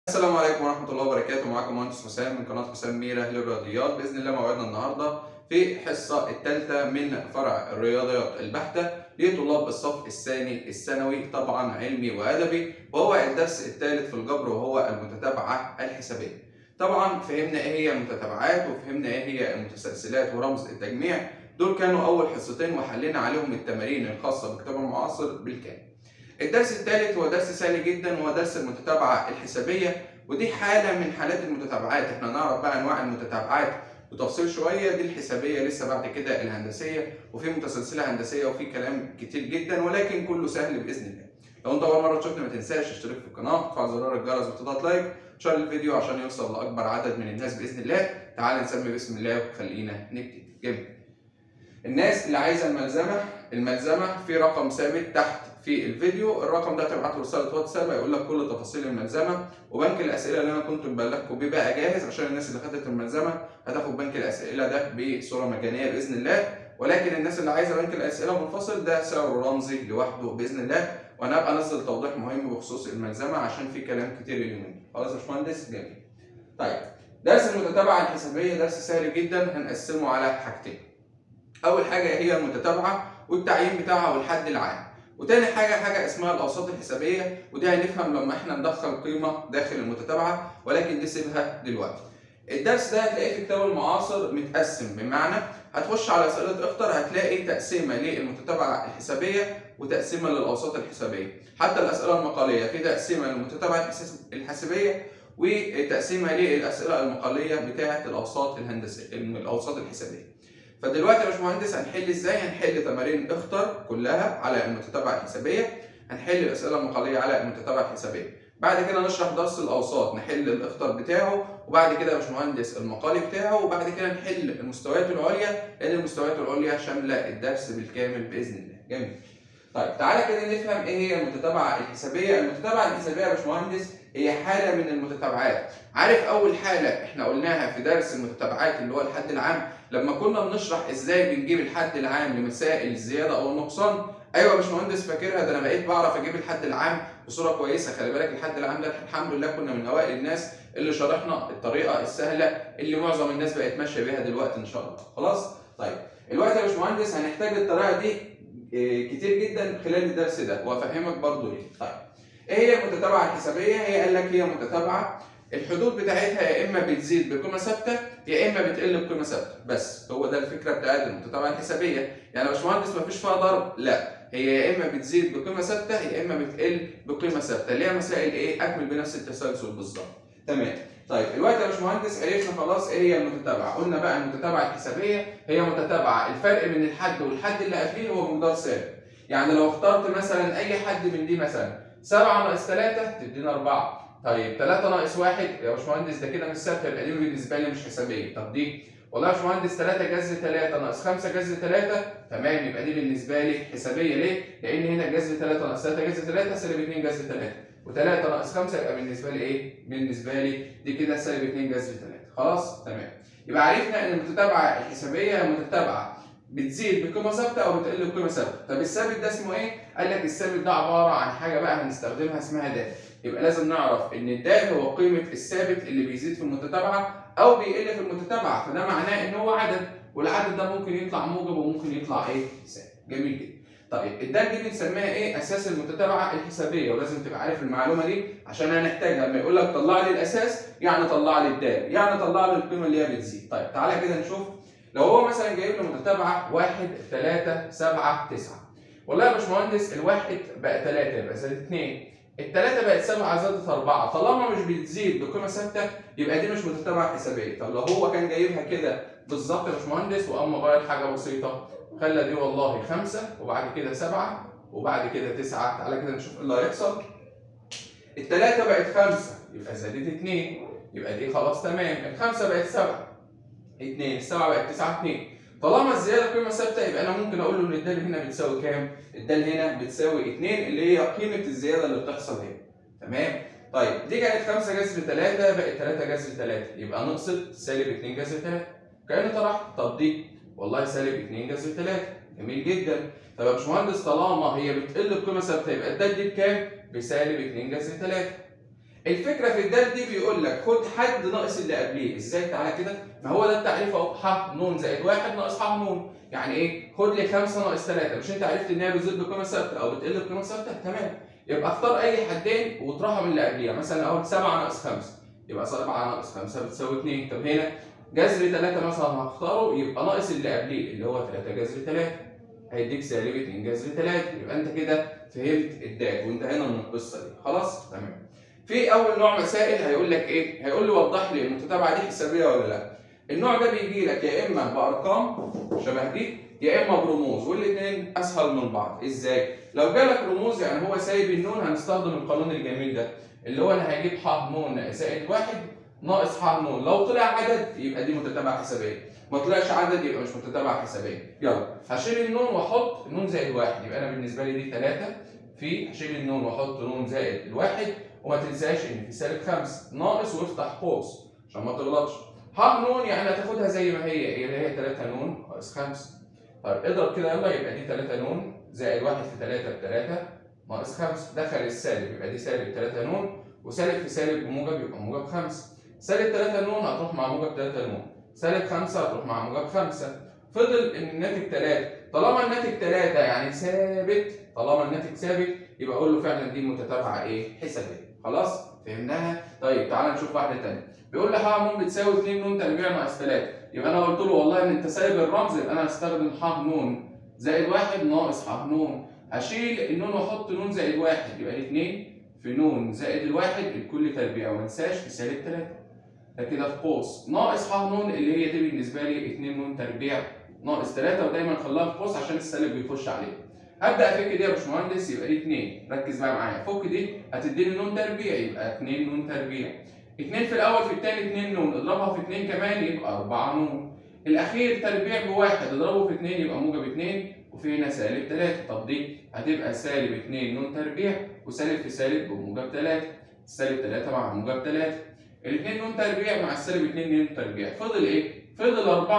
السلام عليكم ورحمة الله وبركاته معاكم مهندس حسام من قناة حسام ميرا للرياضيات بإذن الله موعدنا النهاردة في الحصة الثالثة من فرع الرياضيات البحتة لطلاب الصف الثاني الثانوي طبعا علمي وأدبي وهو الدرس الثالث في الجبر وهو المتتابعة الحسابية. طبعا فهمنا إيه هي المتتابعات وفهمنا إيه هي المتسلسلات ورمز التجميع دول كانوا أول حصتين وحلينا عليهم التمارين الخاصة بكتاب المعاصر بالكامل. الدرس الثالث هو درس سهل جدا وهو درس المتتابعة الحسابية ودي حالة من حالات المتتابعات احنا نعرف بقى انواع المتتابعات بتفصيل شوية دي الحسابية لسه بعد كده الهندسية وفي متسلسلة هندسية وفي كلام كتير جدا ولكن كله سهل بإذن الله لو انت أول مرة تشوفني ما تنساش تشترك في القناة وتفعل زرار الجرس وتضغط لايك وشير الفيديو عشان يوصل لأكبر عدد من الناس بإذن الله تعال نسمي بسم الله وخلينا نبتدي جميل الناس اللي عايزة الملزمة الملزمة في رقم ثابت تحت في الفيديو الرقم ده تبعت له رساله واتساب هيقول لك كل تفاصيل الملزمه وبنك الاسئله اللي انا كنت مبلغكم بيه بقى جاهز عشان الناس اللي خدت الملزمه هتاخد بنك الاسئله ده بصوره مجانيه باذن الله ولكن الناس اللي عايزه بنك الاسئله منفصل ده سعره رمزي لوحده باذن الله وانا هبقى انزل توضيح مهم بخصوص الملزمه عشان في كلام كتير اليومين خلاص يا باشمهندس جميل طيب درس المتتابعه الحسابيه درس سهل جدا هنقسمه على حاجتين اول حاجه هي المتتابعه والتعيين بتاعها والحد العام وتاني حاجة حاجة اسمها الأوساط الحسابية ودي هنفهم لما احنا ندخل قيمة داخل المتتابعة ولكن دي سيبها دلوقتي. الدرس ده هتلاقيه في كتاب المعاصر متقسم بمعنى هتخش على أسئلة اختر هتلاقي تقسيمة للمتتابعة الحسابية وتقسيمة للأوساط الحسابية. حتى الأسئلة المقالية في تقسيمة للمتتابعة الحسابية وتقسيمة للأسئلة المقالية بتاعة الأوساط الهندسية الأوساط الحسابية. فدلوقتي يا باشمهندس هنحل ازاي؟ هنحل تمارين اختر كلها على المتتابعه الحسابيه، هنحل الاسئله المقاليه على المتتابعه الحسابيه، بعد كده نشرح درس الاوساط نحل الاختر بتاعه وبعد كده يا باشمهندس المقالي بتاعه وبعد كده نحل المستويات العليا لان المستويات العليا شامله الدرس بالكامل باذن الله، جميل. طيب تعالى كده نفهم ايه هي المتتابعه الحسابيه، المتتابعه الحسابيه يا باشمهندس هي حاله من المتتابعات، عارف اول حاله احنا قلناها في درس المتتابعات اللي هو الحد العام لما كنا بنشرح ازاي بنجيب الحد العام لمسائل الزياده او النقصان ايوه يا باشمهندس فاكرها ده انا بقيت بعرف اجيب الحد العام بصوره كويسه خلي بالك الحد العام ده الحمد لله كنا من اوائل الناس اللي شرحنا الطريقه السهله اللي معظم الناس بقت ماشيه بيها دلوقتي ان شاء الله خلاص طيب الوقت يا باشمهندس هنحتاج الطريقه دي كتير جدا خلال الدرس ده وافهمك برضو ليه طيب ايه هي المتتابعه الحسابيه هي قال لك هي متتابعه الحدود بتاعتها يا اما بتزيد بقيمه ثابته يا اما بتقل بقيمه ثابته بس هو ده الفكره بتاعت المتتابعه الحسابيه يعني يا باشمهندس ما فيش فيها ضرب لا هي يا اما بتزيد بقيمه ثابته يا اما بتقل بقيمه ثابته اللي هي مسائل ايه اكمل بنفس التسلسل بالظبط تمام طيب دلوقتي يا باشمهندس عرفنا خلاص ايه هي المتتابعه قلنا بقى المتتابعه الحسابيه هي متتابعه الفرق بين الحد والحد اللي قبليه هو مقدار ثابت يعني لو اخترت مثلا اي حد من دي مثلا 7 ناقص 3 تدينا 4 طيب 3 ناقص 1 يا باشمهندس ده كده مش ثابته يبقى دي بالنسبه لي مش حسابيه طب دي والله يا باشمهندس 3 جذر 3 ناقص 5 جذر 3 تمام يبقى دي بالنسبه لي حسابيه ليه؟ لان هنا جذر 3 ناقص 3 جذر 3 سالب 2 جذر 3 و3 ناقص 5 يبقى بالنسبه لي ايه؟ بالنسبه لي دي كده سالب 2 جذر 3 خلاص تمام يبقى عرفنا ان المتتابعه الحسابيه هي متتابعه بتزيد بقيمه ثابته او بتقل بقيمه ثابته طب الثابت ده اسمه ايه؟ قال لك الثابت ده عباره عن حاجه بقى هنستخدمها اسمها دال يبقى لازم نعرف ان الدال هو قيمه الثابت اللي بيزيد في المتتابعه او بيقل في المتتابعه فده معناه ان هو عدد والعدد ده ممكن يطلع موجب وممكن يطلع ايه ثابت جميل جدا طيب الدال دي بنسميها ايه اساس المتتابعه الحسابيه ولازم تبقى عارف المعلومه دي عشان هنحتاجها لما يقول لك طلع لي الاساس يعني طلع لي الدال يعني طلع لي القيمه اللي هي بتزيد طيب تعالى كده نشوف لو هو مثلا جايب لي متتابعه 1 3 7 9 والله يا باشمهندس الواحد بقى 3 يبقى زائد 2 التلاتة بقت سبعة زادت أربعة، طالما مش بتزيد بقيمة ثابتة يبقى دي مش متتابعة حسابية، طب لو هو كان جايبها كده بالظبط يا باشمهندس وقام مغير حاجة بسيطة، خلى دي والله خمسة وبعد كده سبعة وبعد كده تسعة، تعالى كده نشوف ايه اللي هيحصل. التلاتة بقت خمسة يبقى زادت اتنين، يبقى دي خلاص تمام، الخمسة بقت سبعة. اتنين، السبعة بقت تسعة اتنين. طالما الزياده قيمه ثابته يبقى انا ممكن اقول له ان الدال هنا بتساوي كام؟ الدال هنا بتساوي 2 اللي هي قيمه الزياده اللي بتحصل هنا. تمام؟ طيب دي كانت 5 جذر 3 بقت 3 جذر 3 يبقى نقصت سالب 2 جذر 3 كانه طرح طب دي والله سالب 2 جذر 3 جميل جدا طب يا باشمهندس طالما هي بتقل بقيمه ثابته يبقى الدال دي بكام؟ بسالب 2 جذر 3 الفكره في الدال دي بيقول لك خد حد ناقص اللي قبليه ازاي تعالى كده ما هو ده التعريف اهو ح ن زائد واحد ناقص ح ن يعني ايه خد لي 5 ناقص 3 مش انت عرفت ان هي بتزيد بقيمه ثابته او بتقل بقيمه ثابته تمام يبقى اختار اي حدين واطرحهم من اللي قبليها مثلا اهو 7 ناقص 5 يبقى 7 ناقص 5 بتساوي 2 طب هنا جذر 3 مثلا هختاره يبقى ناقص اللي قبليه اللي هو 3 جذر 3 هيديك سالب 2 جذر 3 يبقى انت كده فهمت الدال وانتهينا من القصه دي خلاص تمام في اول نوع مسائل هيقول لك ايه هيقول لي وضح لي المتتابعه دي حسابيه ولا لا النوع ده بيجي لك يا اما بارقام شبه دي يا اما برموز والاثنين اسهل من بعض ازاي لو جالك رموز يعني هو سايب النون هنستخدم القانون الجميل ده اللي هو انا هجيب ح ن زائد واحد ناقص ح ن لو طلع عدد يبقى دي متتابعه حسابيه ما طلعش عدد يبقى مش متتابعه حسابيه يلا هشيل النون واحط نون زائد واحد يبقى انا بالنسبه لي دي 3 في هشيل النون واحط نون زائد الواحد وما تنساش ان في سالب 5 ناقص وافتح قوس عشان ما تغلطش ح نون يعني هتاخدها زي ما هي اللي هي 3 نون ناقص 5 طيب اضرب كده يلا يبقى دي 3 نون زائد 1 في 3 ب 3 ناقص 5 دخل السالب يبقى دي سالب 3 نون وسالب في سالب بموجب يبقى موجب 5 سالب 3 نون هتروح مع موجب 3 نون سالب 5 هتروح مع موجب 5 فضل ان الناتج 3 طالما الناتج 3 يعني ثابت طالما الناتج ثابت يبقى اقول له فعلا دي متتابعه ايه حسابيه خلاص فهمناها طيب تعالى نشوف واحده ثانيه بيقول لي ح ن بتساوي 2 ن تربيع ناقص 3 يبقى انا قلت له والله ان انت سايب الرمز يبقى انا هستخدم ح ن زائد 1 ناقص ح ن اشيل النون واحط ن زائد 1 يبقى لي 2 في ن زائد الواحد الكل تربيع وما انساش في سالب 3 ده كده في قوس ناقص ح ن اللي هي دي بالنسبه لي 2 ن تربيع ناقص 3 ودايما خليها في قوس عشان السالب بيخش عليه هبدا افك دي يا باشمهندس يبقى دي 2 ركز بقى معايا فك دي هتديني ن تربيع يبقى 2 ن تربيع 2 في الاول في الثاني 2 ن اضربها في 2 كمان يبقى 4 ن الاخير تربيع بواحد اضربه في 2 يبقى موجب 2 وفي هنا سالب 3 طب دي هتبقى سالب 2 ن تربيع وسالب في سالب بموجب 3 سالب 3 مع موجب 3 الاثنين ن تربيع مع السالب 2 ن تربيع فضل ايه؟ فضل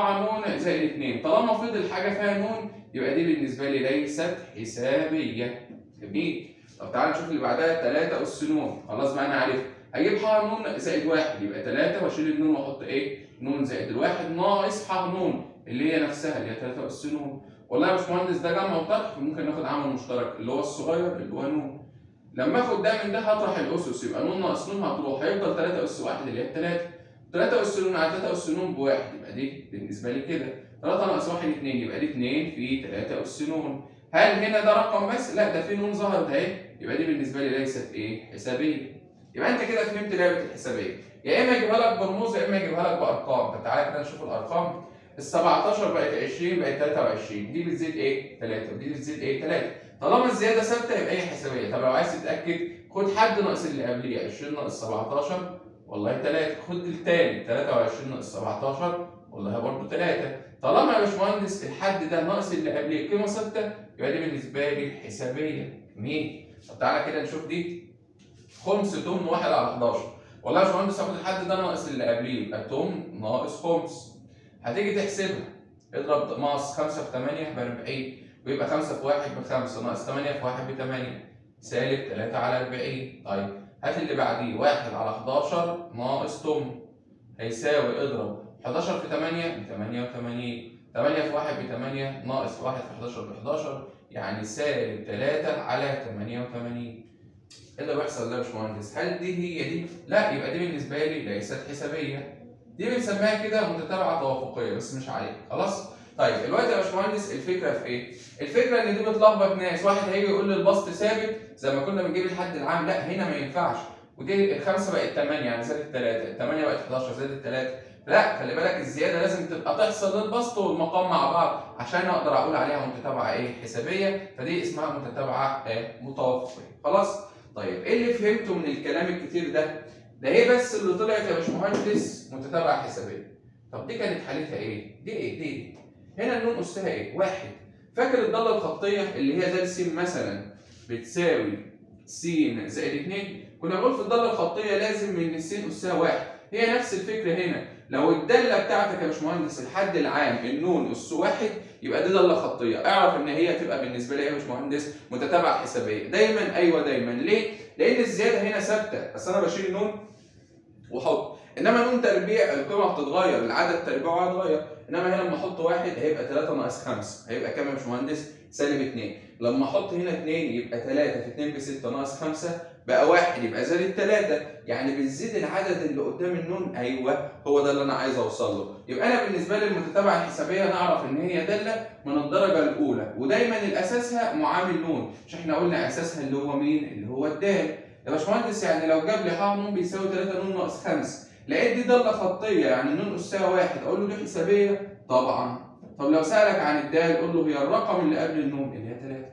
4 ن زائد 2 طالما فضل حاجه فيها ن يبقى دي بالنسبه لي ليست حسابيه جميل طب تعالى نشوف اللي بعدها 3 اس ن خلاص بقى انا عرفت هجيب ح ن زائد 1 يبقى 3 واشيل النون واحط ايه؟ ن زائد الواحد ناقص ح ن اللي هي نفسها اللي هي 3 اس ن والله يا باشمهندس ده جمع وطرح ممكن ناخد عامل مشترك اللي هو الصغير اللي هو ن لما اخد ده من ده هطرح الاسس يبقى ن ناقص ن هتروح هيفضل 3 اس 1 اللي هي 3 3 اس ن على 3 اس ن بواحد يبقى دي بالنسبه لي كده 3 ناقص 1 2 يبقى دي 2 في 3 اس ن هل هنا ده رقم بس؟ لا ده في ن ظهرت اهي يبقى دي بالنسبه لي ليست ايه؟ حسابيه يبقى انت كده فهمت لعبه الحسابيه يا اما يجيبها لك برموز يا اما يجيبها لك بارقام طب تعالى كده نشوف الارقام ال 17 بقت 20 بقت 23 دي بتزيد ايه؟ 3 ودي بتزيد ايه؟ 3 طالما الزياده ثابته يبقى هي حسابيه طب لو عايز تتاكد خد حد ناقص اللي قبليه 20 ناقص 17 والله 3 خد التاني 23 ناقص 17 والله برضه 3 طالما يا باشمهندس الحد ده ناقص اللي قبليه قيمه ثابته يبقى دي بالنسبه لي حسابيه جميل طب تعالى كده نشوف دي خمس تمن 1 على 11 والله يا باشمهندس هاخد الحد ده ناقص اللي قبليه يبقى تمن ناقص خمس هتيجي تحسبها اضرب ناقص 5 في 8 ب 40 ويبقى 5 في 1 ب 5 ناقص 8 في 1 ب 8 سالب 3 على 40 طيب هات اللي بعديه 1 على 11 ناقص تمن هيساوي اضرب 11 في 8 ب 88 8 في 1 ب 8 ناقص 1 في 11 ب 11 يعني سالب 3 على 88 ايه اللي بيحصل ده يا باشمهندس؟ هل دي هي دي؟ لا يبقى دي بالنسبه لي ليست حسابيه. دي بنسميها كده متتابعه توافقيه بس مش عليها، خلاص؟ طيب دلوقتي يا باشمهندس الفكره في ايه؟ الفكره ان دي بتلخبط ناس، واحد هيجي يقول لي البسط ثابت زي ما كنا بنجيب الحد العام، لا هنا ما ينفعش. ودي الخمسه بقت 8 يعني زادت 3 الثمانيه بقت 11 زادت 3 لا خلي بالك الزياده لازم تبقى تحصل للبسط والمقام مع بعض عشان اقدر اقول عليها متتابعه ايه حسابيه فدي اسمها متتابعه ايه متوافقيه خلاص طيب ايه اللي فهمته من الكلام الكتير ده ده ايه بس اللي طلعت يا باشمهندس متتابعه حسابيه طب دي كانت حالتها ايه دي ايه دي هنا النون اسها ايه واحد فاكر الضاله الخطيه اللي هي د س مثلا بتساوي س زائد 2 كنا بنقول في الضاله الخطيه لازم من الس اسها واحد هي نفس الفكره هنا لو الداله بتاعتك يا باشمهندس الحد العام النون اس واحد يبقى دي داله خطيه اعرف ان هي تبقى بالنسبه لي يا باشمهندس متتابعه حسابيه دايما ايوه دايما ليه لان الزياده هنا ثابته بس انا بشيل نون واحط انما نون تربيع القيمه بتتغير العدد تربيعه هيتغير انما هنا لما احط واحد هيبقى 3 ناقص 5 هيبقى كام يا باشمهندس سالب 2 لما احط هنا 2 يبقى 3 في 2 ب 6 ناقص 5 بقى واحد يبقى زائد 3 يعني بتزيد العدد اللي قدام النون ايوه هو ده اللي انا عايز اوصل له يبقى انا بالنسبه لي المتتابعه الحسابيه نعرف ان هي داله من الدرجه الاولى ودايما الاساسها معامل نون مش احنا قلنا اساسها اللي هو مين اللي هو الدال يا باشمهندس يعني لو جاب لي ح نون بيساوي 3 نون ناقص 5 لقيت دي داله خطيه يعني نون اسها واحد اقول له دي حسابيه طبعا طب لو سالك عن الدال قول له هي الرقم اللي قبل النون اللي هي 3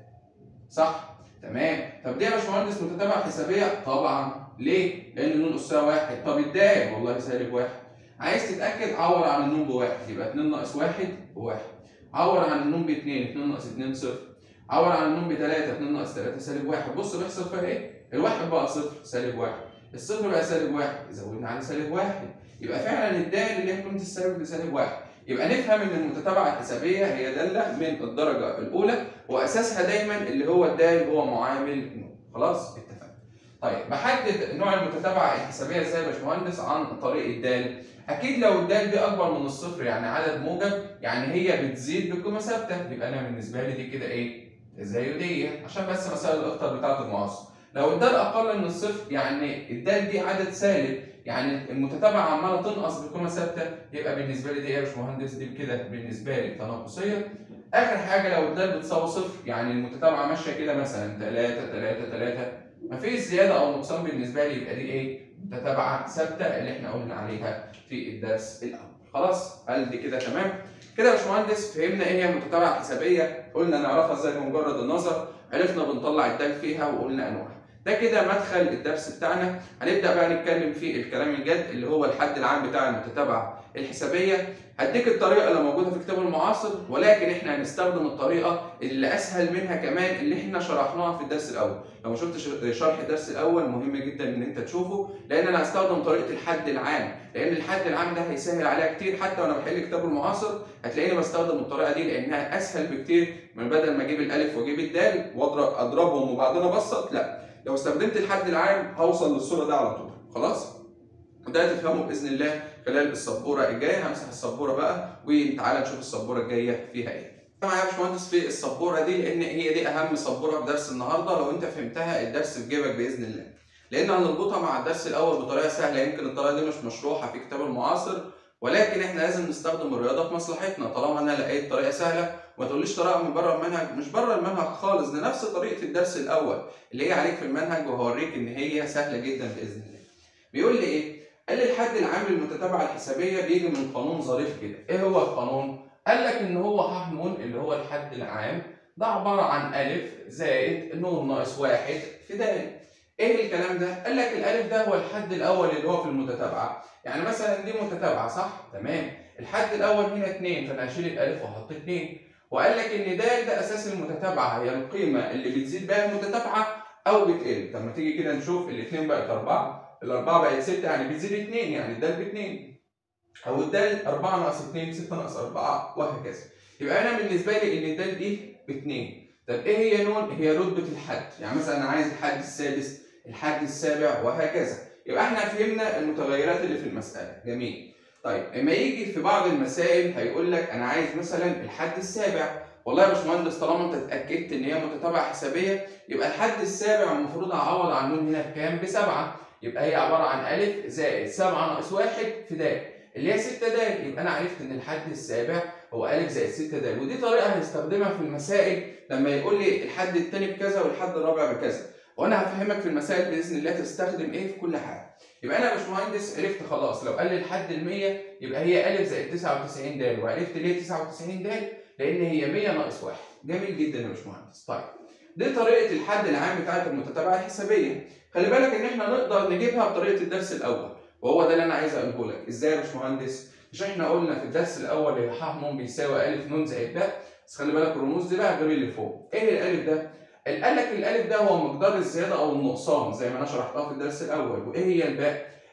صح تمام طب دي يا باشمهندس متتابعه حسابيه طبعا ليه لان نون اسها واحد طب الدال والله سالب واحد عايز تتاكد عور عن النون بواحد يبقى 2 ناقص واحد بواحد عور عن النون ب 2 2 ناقص 2 صفر عور عن النون ب 3 2 ناقص 3 سالب واحد بص بيحصل فيها ايه الواحد بقى صفر سالب واحد الصفر بقى سالب واحد زودنا عليه سالب واحد يبقى فعلا الدال اللي هي قيمه السالب لسالب واحد يبقى نفهم ان المتتابعه الحسابيه هي داله من الدرجه الاولى واساسها دايما اللي هو الدال هو معامل نون خلاص اتفقنا طيب بحدد نوع المتتابعه الحسابيه ازاي يا باشمهندس عن طريق الدال اكيد لو الدال دي اكبر من الصفر يعني عدد موجب يعني هي بتزيد بقيمه ثابته يبقى انا بالنسبه لي دي كده ايه تزايديه عشان بس مسائل الاخطر بتاعه المعاصر لو الدال اقل من الصفر يعني الدال دي عدد سالب يعني المتتابعه عماله تنقص بقيمه ثابته يبقى بالنسبه لي دي يا باشمهندس دي كده بالنسبه لي تناقصيه اخر حاجه لو الدال بتساوي صفر يعني المتتابعه ماشيه كده مثلا 3 3 3 مفيش زياده او نقصان بالنسبه لي يبقى دي ايه متتابعه ثابته اللي احنا قلنا عليها في الدرس الاول خلاص قال دي كده تمام كده يا باشمهندس فهمنا ايه هي متتابعه حسابيه قلنا نعرفها ازاي بمجرد النظر عرفنا بنطلع الدال فيها وقلنا انواعها ده كده مدخل الدرس بتاعنا هنبدا بقى نتكلم في الكلام الجد اللي هو الحد العام بتاع المتتابعه الحسابيه هديك الطريقه اللي موجوده في كتاب المعاصر ولكن احنا هنستخدم الطريقه اللي اسهل منها كمان اللي احنا شرحناها في الدرس الاول لو ما شفتش شرح الدرس الاول مهم جدا ان انت تشوفه لان انا هستخدم طريقه الحد العام لان الحد العام ده هيسهل عليها كتير حتى وانا بحل كتاب المعاصر هتلاقيني بستخدم الطريقه دي لانها اسهل بكتير من بدل ما اجيب الالف واجيب الدال واضرب اضربهم وبعدين ابسط لا لو استخدمت الحد العام هوصل للصوره دي على طول خلاص وده تفهمه باذن الله خلال السبوره الجايه همسح السبوره بقى وتعالى نشوف السبوره الجايه فيها ايه معايا يا باشمهندس في السبوره دي لان هي دي اهم سبوره في درس النهارده لو انت فهمتها الدرس في جيبك باذن الله لان هنربطها مع الدرس الاول بطريقه سهله يمكن الطريقه دي مش مشروحه في كتاب المعاصر ولكن احنا لازم نستخدم الرياضه في مصلحتنا طالما انا لقيت طريقه سهله ما تقوليش طريقه من بره المنهج مش بره المنهج خالص ده نفس طريقه الدرس الاول اللي هي عليك في المنهج وهوريك ان هي سهله جدا باذن الله بيقول لي ايه قال لي الحد العام للمتتابعه الحسابيه بيجي من قانون ظريف كده ايه هو القانون قال لك ان هو ح ن اللي هو الحد العام ده عباره عن الف زائد ن ناقص واحد في د ايه الكلام ده قال لك الالف ده هو الحد الاول اللي هو في المتتابعه يعني مثلا دي متتابعه صح تمام الحد الاول هنا 2 فانا هشيل الالف واحط 2 وقال لك ان د ده اساس المتتابعه هي القيمه اللي بتزيد بها المتتابعه او بتقل طب ما تيجي كده نشوف الاثنين بقت 4 الاربعه بقت 6 يعني بتزيد 2 يعني الدال ب 2 او الدال 4 ناقص 2 6 ناقص 4 وهكذا يبقى انا بالنسبه لي ان الدال دي ب 2 طب ايه هي نون هي رتبه الحد يعني مثلا انا عايز الحد السادس الحد السابع وهكذا يبقى احنا فهمنا المتغيرات اللي في المساله جميل طيب اما يجي في بعض المسائل هيقول لك انا عايز مثلا الحد السابع والله يا باشمهندس طالما انت اتاكدت ان هي متتابعه حسابيه يبقى الحد السابع المفروض اعوض عن نون هنا بكام؟ بسبعه يبقى هي عباره عن الف زائد 7 ناقص 1 في د اللي هي 6 د يبقى انا عرفت ان الحد السابع هو الف زائد 6 د ودي طريقه هنستخدمها في المسائل لما يقول لي الحد الثاني بكذا والحد الرابع بكذا وانا هفهمك في المسائل باذن الله تستخدم ايه في كل حاجه يبقى انا يا باشمهندس عرفت خلاص لو قال لي الحد ال 100 يبقى هي الف زائد 99 د وعرفت ليه 99 د لان هي 100 ناقص 1 جميل جدا يا باشمهندس طيب دي طريقه الحد العام بتاعت المتتابعه الحسابيه خلي بالك ان احنا نقدر نجيبها بطريقه الدرس الاول وهو ده اللي انا عايز اقوله لك ازاي يا باشمهندس مش احنا قلنا في الدرس الاول ان ح ن بيساوي الف ن زائد ب بس خلي بالك الرموز دي بقى غير اللي فوق ايه الالف ده قال لك الالف ده هو مقدار الزياده او النقصان زي ما انا شرحتها في الدرس الاول وايه هي الباء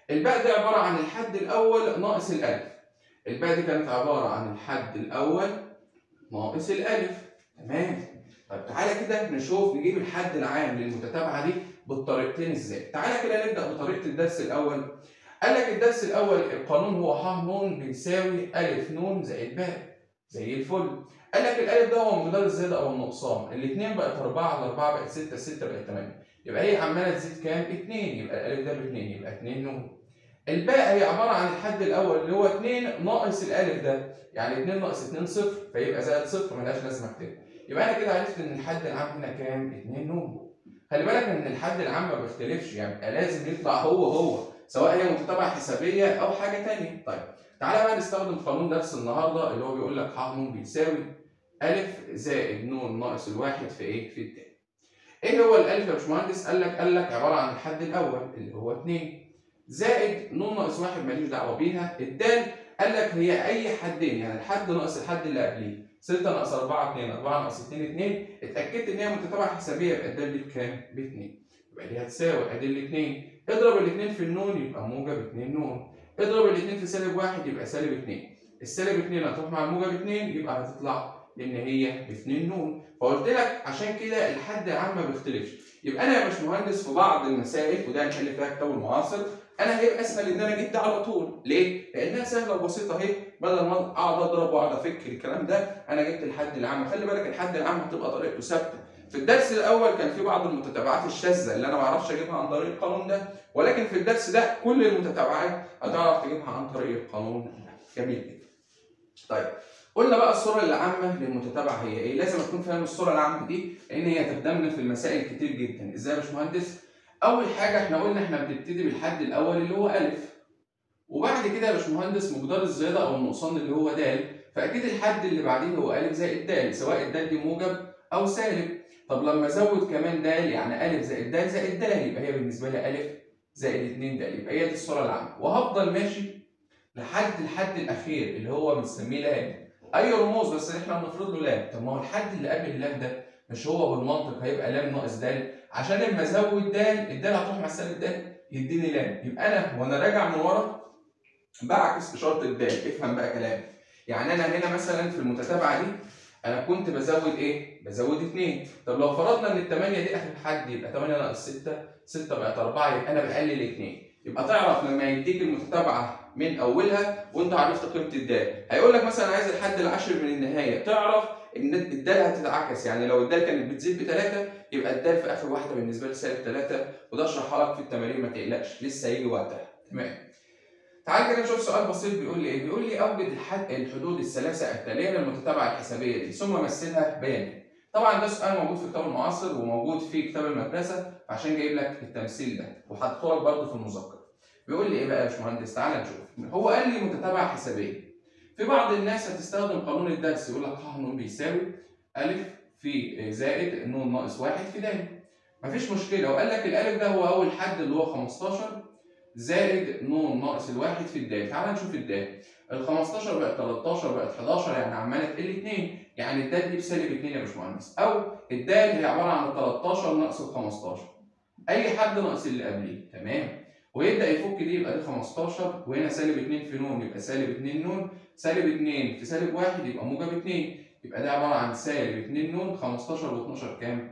الباء دي عباره عن الحد الاول ناقص الالف الباء دي كانت عباره عن الحد الاول ناقص الالف تمام طيب تعالى كده نشوف نجيب الحد العام للمتتابعه دي بالطريقتين ازاي تعالى كده نبدا بطريقه الدرس الاول قال لك الدرس الاول القانون هو ح ن بيساوي الف ن زائد باء زي الفل قال لك الالف ده هو مقدار الزياده او النقصان الاثنين بقت 4 على 4 بقت 6 6 بقت 8 يبقى هي عماله تزيد كام 2 يبقى الالف ده ب 2 يبقى 2 ن الباء هي عباره عن الحد الاول اللي هو 2 ناقص الالف ده يعني 2 ناقص 2 صفر فيبقى زائد صفر ملهاش لازمه اكتبها يبقى انا كده عرفت ان الحد العام هنا كام 2 ن خلي بالك ان الحد العام ما بيختلفش يعني لازم يطلع هو هو سواء هي متتابعه حسابيه او حاجه ثانيه طيب تعالى بقى نستخدم قانون درس النهارده اللي هو بيقول لك ح ن بيساوي ألف زائد ن ناقص الواحد في إيه؟ في التاني. إيه هو الألف يا باشمهندس؟ قال لك قال لك عبارة عن الحد الأول اللي هو 2 زائد ن ناقص واحد ماليش دعوة بيها، الدال قال لك هي أي حدين يعني الحد ناقص الحد اللي قبليه، 6 ناقص 4 2 4 ناقص 2 2 اتأكدت إن هي متتابعة حسابية يبقى الدال دي بكام؟ ب 2 يبقى دي هتساوي أدي الاثنين اضرب الاثنين في النون يبقى موجب 2 نون اضرب الاثنين في سالب واحد يبقى سالب 2 السالب 2 هتروح مع الموجب 2 يبقى هتطلع ان هي ب 2 نون فقلت لك عشان كده الحد العام ما بيختلفش يبقى انا يا باشمهندس في بعض المسائل وده هنحل فيها كتاب المعاصر انا هيبقى اسهل ان انا جبت على طول ليه؟ لانها سهله وبسيطه اهي بدل ما اقعد اضرب واقعد افك الكلام ده انا جبت الحد العام خلي بالك الحد العام هتبقى طريقته ثابته في الدرس الاول كان في بعض المتتابعات الشاذه اللي انا ما اعرفش اجيبها عن طريق القانون ده ولكن في الدرس ده كل المتتابعات هتعرف تجيبها عن طريق القانون ده جميل جدا طيب قلنا بقى الصورة العامة للمتتابعة هي إيه؟ لازم أكون فاهم الصورة العامة دي لأن هي هتخدمنا في المسائل كتير جدا، إزاي يا باشمهندس؟ أول حاجة إحنا قلنا إحنا بنبتدي بالحد الأول اللي هو ألف. وبعد كده يا باشمهندس مقدار الزيادة أو النقصان اللي هو د، فأكيد الحد اللي بعديه هو ألف زائد د، سواء الد دي موجب أو سالب. طب لما أزود كمان د يعني ألف زائد د زائد د يبقى هي بالنسبة لي ألف زائد 2 د، يبقى هي دي الصورة العامة، وهفضل ماشي لحد الحد الأخير اللي هو بنسميه لام. اي رموز بس احنا بنفرض له لام طب ما هو الحد اللي قبل اللام ده مش هو بالمنطق هيبقى لام ناقص د عشان لما ازود د الدال هتروح مع سالب د يديني لام يبقى انا وانا راجع من ورا بعكس اشاره الدال افهم بقى كلامي يعني انا هنا مثلا في المتتابعه دي انا كنت بزود ايه؟ بزود 2 طب لو فرضنا ان الثمانيه دي اخر حد يبقى 8 ناقص 6 6 بقت 4 يبقى انا بقلل 2 يبقى تعرف لما يديك المتتابعه من اولها وانت عرفت قيمه الدال هيقول لك مثلا عايز الحد العاشر من النهايه تعرف ان الدال هتتعكس يعني لو الدال كانت بتزيد بثلاثه يبقى الدال في اخر واحده بالنسبه لي سالب ثلاثه وده اشرحها لك في التمارين ما تقلقش لسه هيجي وقتها تمام تعال كده نشوف سؤال بسيط بيقول لي ايه بيقول لي اوجد الحد الحدود الثلاثه التاليه للمتتابعه الحسابيه دي ثم مثلها بيانيا طبعا ده سؤال موجود في كتاب المعاصر وموجود في كتاب المدرسه فعشان جايب لك التمثيل ده وحاطه لك برضه في المذكره بيقول لي ايه بقى يا باشمهندس تعالى نشوف هو قال لي متتابعه حسابيه في بعض الناس هتستخدم قانون الدرس يقول لك ح ن بيساوي الف في زائد ن ناقص واحد في د مفيش مشكله وقال لك الالف ده هو اول حد اللي هو 15 زائد ن ناقص الواحد في الدال تعال نشوف الدال ال 15 بقت 13 بقت 11 يعني عماله تقل 2 يعني الدال دي بسالب 2 يا باشمهندس او الدال هي عباره عن 13 ناقص ال 15 اي حد ناقص اللي قبليه تمام ويبدا يفك دي يبقى دي 15 وهنا سالب 2 في ن يبقى سالب 2 ن سالب 2 في سالب 1 يبقى موجب 2 يبقى ده عباره عن سالب 2 ن 15 و12 كام؟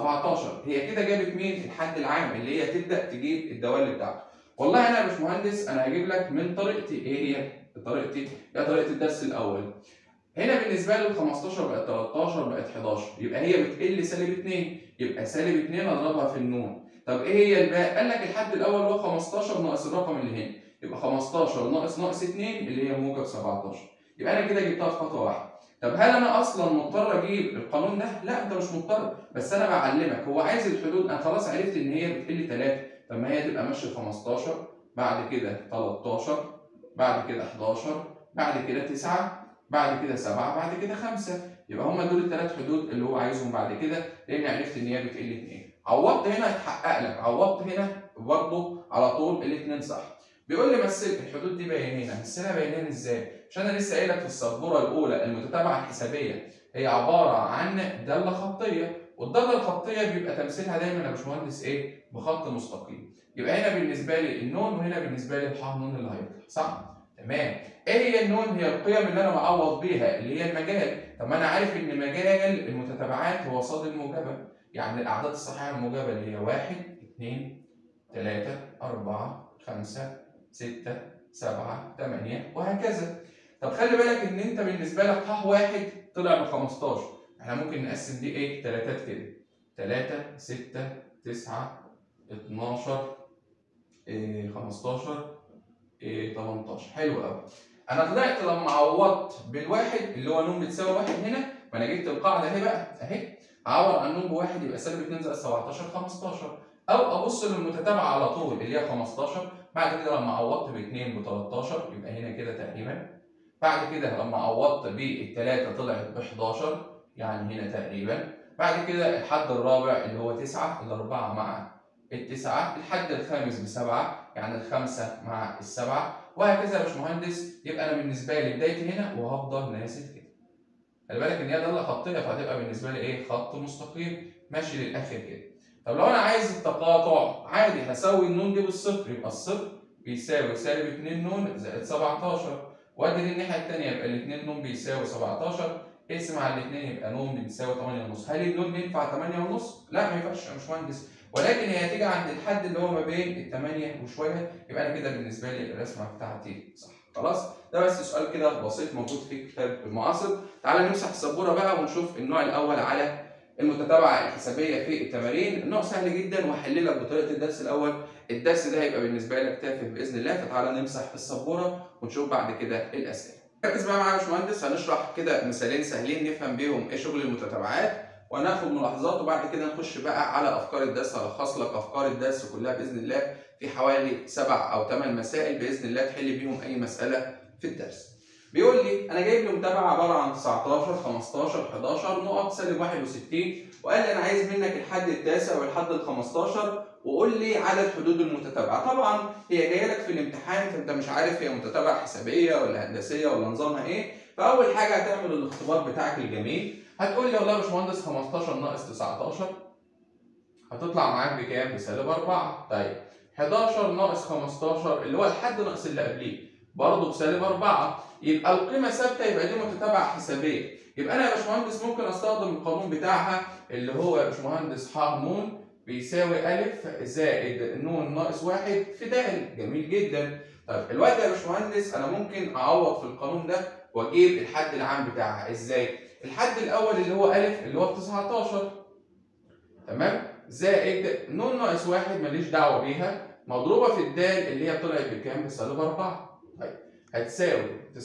17 هي كده جابت مين؟ الحد العام اللي هي تبدا تجيب الدوال بتاعته والله انا يا باشمهندس انا هجيب لك من طريقتي ايه هي؟ طريقتي هي طريقه الدرس الاول هنا بالنسبه لي ال 15 بقت 13 بقت 11 يبقى هي بتقل سالب 2 يبقى سالب 2 اضربها في النون طب ايه هي الباقي؟ قال لك الحد الاول هو 15 ناقص الرقم اللي هنا يبقى 15 ناقص ناقص 2 اللي هي موجب 17 يبقى انا كده جبتها في خطوه واحده طب هل انا اصلا مضطر اجيب القانون ده؟ لا انت مش مضطر بس انا بعلمك هو عايز الحدود انا خلاص عرفت ان هي بتقل 3 طب ما هي تبقى ماشيه 15 بعد كده 13 بعد كده 11 بعد كده 9 بعد كده 7 بعد كده 5 يبقى هم دول الثلاث حدود اللي هو عايزهم بعد كده لان عرفت ان هي بتقل 2 عوضت هنا هتحقق لك عوضت هنا برضه على طول الاثنين صح بيقول لي مثل الحدود دي بيانين مثلها بيانين ازاي عشان انا لسه قايل لك في السبوره الاولى المتتابعه الحسابيه هي عباره عن داله خطيه والداله الخطيه بيبقى تمثيلها دايما يا باشمهندس ايه بخط مستقيم يبقى هنا بالنسبه لي النون وهنا بالنسبه لي الح نون اللي هيطلع صح؟ تمام ايه هي النون؟ هي القيم اللي انا بعوض بيها اللي هي المجال طب ما انا عارف ان مجال المتتابعات هو صاد الموجبه يعني الاعداد الصحيحه الموجبه اللي هي 1 2 3 4 5 6 7 8 وهكذا طب خلي بالك ان انت بالنسبه لك ح واحد طلع ب 15 احنا ممكن نقسم دي ايه تلاتات كده 3 6 9 12 إيه 15 إيه 18 حلو قوي انا طلعت لما عوضت بالواحد اللي هو نون بتساوي واحد هنا فانا جبت القاعده اهي بقى اهي اعوض عن نون بواحد يبقى سالب 2 زائد 17 15 او ابص للمتتابعه على طول اللي هي 15 بعد كده لما عوضت ب 2 ب 13 يبقى هنا كده تقريبا بعد كده لما عوضت بالثلاثه طلعت ب 11 يعني هنا تقريبا بعد كده الحد الرابع اللي هو 9 الأربعة مع التسعة الحد الخامس بسبعة يعني الخمسة مع السبعة وهكذا يا باشمهندس يبقى أنا بالنسبة لي بدايتي هنا وهفضل نازل كده خلي بالك إن هي ضلة خطية فهتبقى بالنسبة لي إيه خط مستقيم ماشي للآخر كده طب لو أنا عايز التقاطع عادي هساوي النون دي بالصفر يبقى الصفر بيساوي سالب 2 نون زائد 17 وادي الناحية التانية يبقى الاتنين نون بيساوي 17 اقسم على الاثنين يبقى نون بتساوي 8 ونص هل النون ينفع 8 ونص؟ لا ما ينفعش يا باشمهندس ولكن هي هتيجي عند الحد اللي هو ما بين ال 8 وشويه يبقى انا كده بالنسبه لي الرسمه بتاعتي صح خلاص ده بس سؤال كده بسيط موجود في كتاب المعاصر تعالى نمسح السبوره بقى ونشوف النوع الاول على المتتابعه الحسابيه في التمارين النوع سهل جدا وهحل لك بطريقه الدرس الاول الدرس ده هيبقى بالنسبه لك تافه باذن الله فتعالى نمسح السبوره ونشوف بعد كده الاسئله ركز بقى معايا يا باشمهندس هنشرح كده مثالين سهلين نفهم بيهم ايه شغل المتتابعات وهناخد ملاحظات وبعد كده نخش بقى على افكار الدرس هلخص لك افكار الدرس كلها باذن الله في حوالي سبع او ثمان مسائل باذن الله تحل بيهم اي مساله في الدرس. بيقول لي انا جايب لي متابعه عباره عن 19 15 11 نقط سالب 61 وقال لي انا عايز منك الحد التاسع والحد ال 15 وقول لي عدد حدود المتتابعه طبعا هي جايه لك في الامتحان فانت مش عارف هي متتابعه حسابيه ولا هندسيه ولا نظامها ايه فاول حاجه هتعمل الاختبار بتاعك الجميل هتقول لي والله يا باشمهندس 15 ناقص 19 هتطلع معاك بكام بسالب 4 طيب 11 ناقص 15 اللي هو الحد ناقص اللي قبليه برضه بسالب 4 يبقى القيمه ثابته يبقى دي متتابعه حسابيه يبقى انا يا باشمهندس ممكن استخدم القانون بتاعها اللي هو يا باشمهندس ح ن بيساوي أ زائد ن ناقص واحد في د جميل جدا طيب الوقت يا باشمهندس أنا ممكن أعوض في القانون ده وأجيب الحد العام بتاعها إزاي؟ الحد الأول اللي هو أ اللي هو 19 تمام؟ زائد ن ناقص واحد ماليش دعوة بيها مضروبة في الدال اللي هي طلعت بكام؟ بسالب 4 طيب هتساوي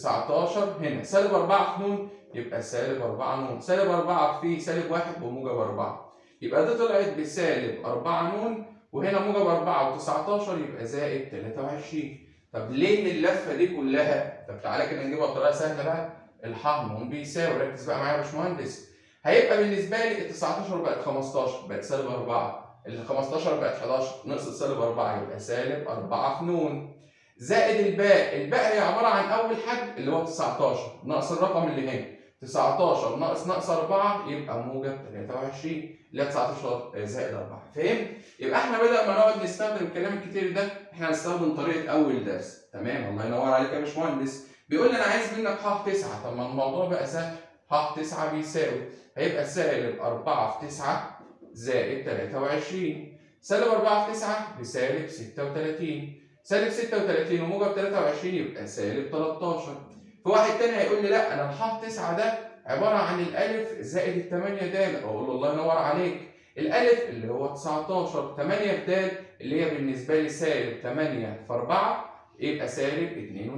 19 هنا سالب 4 في ن يبقى سالب 4 ن سالب 4 في سالب 1 بموجب 4 يبقى دي طلعت بسالب 4 نون وهنا موجب 4 و19 يبقى زائد 23 طب ليه من اللفه دي كلها؟ طب تعالى كده نجيبها بطريقه سهله بقى الح نون بيساوي ركز بقى معايا يا باشمهندس هيبقى بالنسبه لي ال 19 بقت 15 بقت سالب 4 ال 15 بقت 11 نقصت سالب 4 يبقى سالب 4 في نون زائد الباء الباء هي عباره عن اول حد اللي هو 19 ناقص الرقم اللي هنا 19 ناقص ناقص 4 يبقى موجب 23 اللي هي 19 زائد 4 فهمت؟ يبقى احنا بدل ما نقعد نستخدم الكلام الكتير ده احنا هنستخدم طريقه اول درس تمام الله ينور عليك يا باشمهندس بيقول لي انا عايز منك ح 9 طب ما الموضوع بقى سهل ح 9 بيساوي هيبقى سالب 4 في 9 زائد 23 سالب 4 في 9 بسالب 36 سالب 36 وموجب 23 يبقى سالب 13 في واحد تاني هيقول لي لا انا الح 9 ده عباره عن الالف زائد الثمانيه د اقول له الله ينور عليك الالف اللي هو 19 8 في د اللي هي بالنسبه لي سالب 8 في 4 يبقى سالب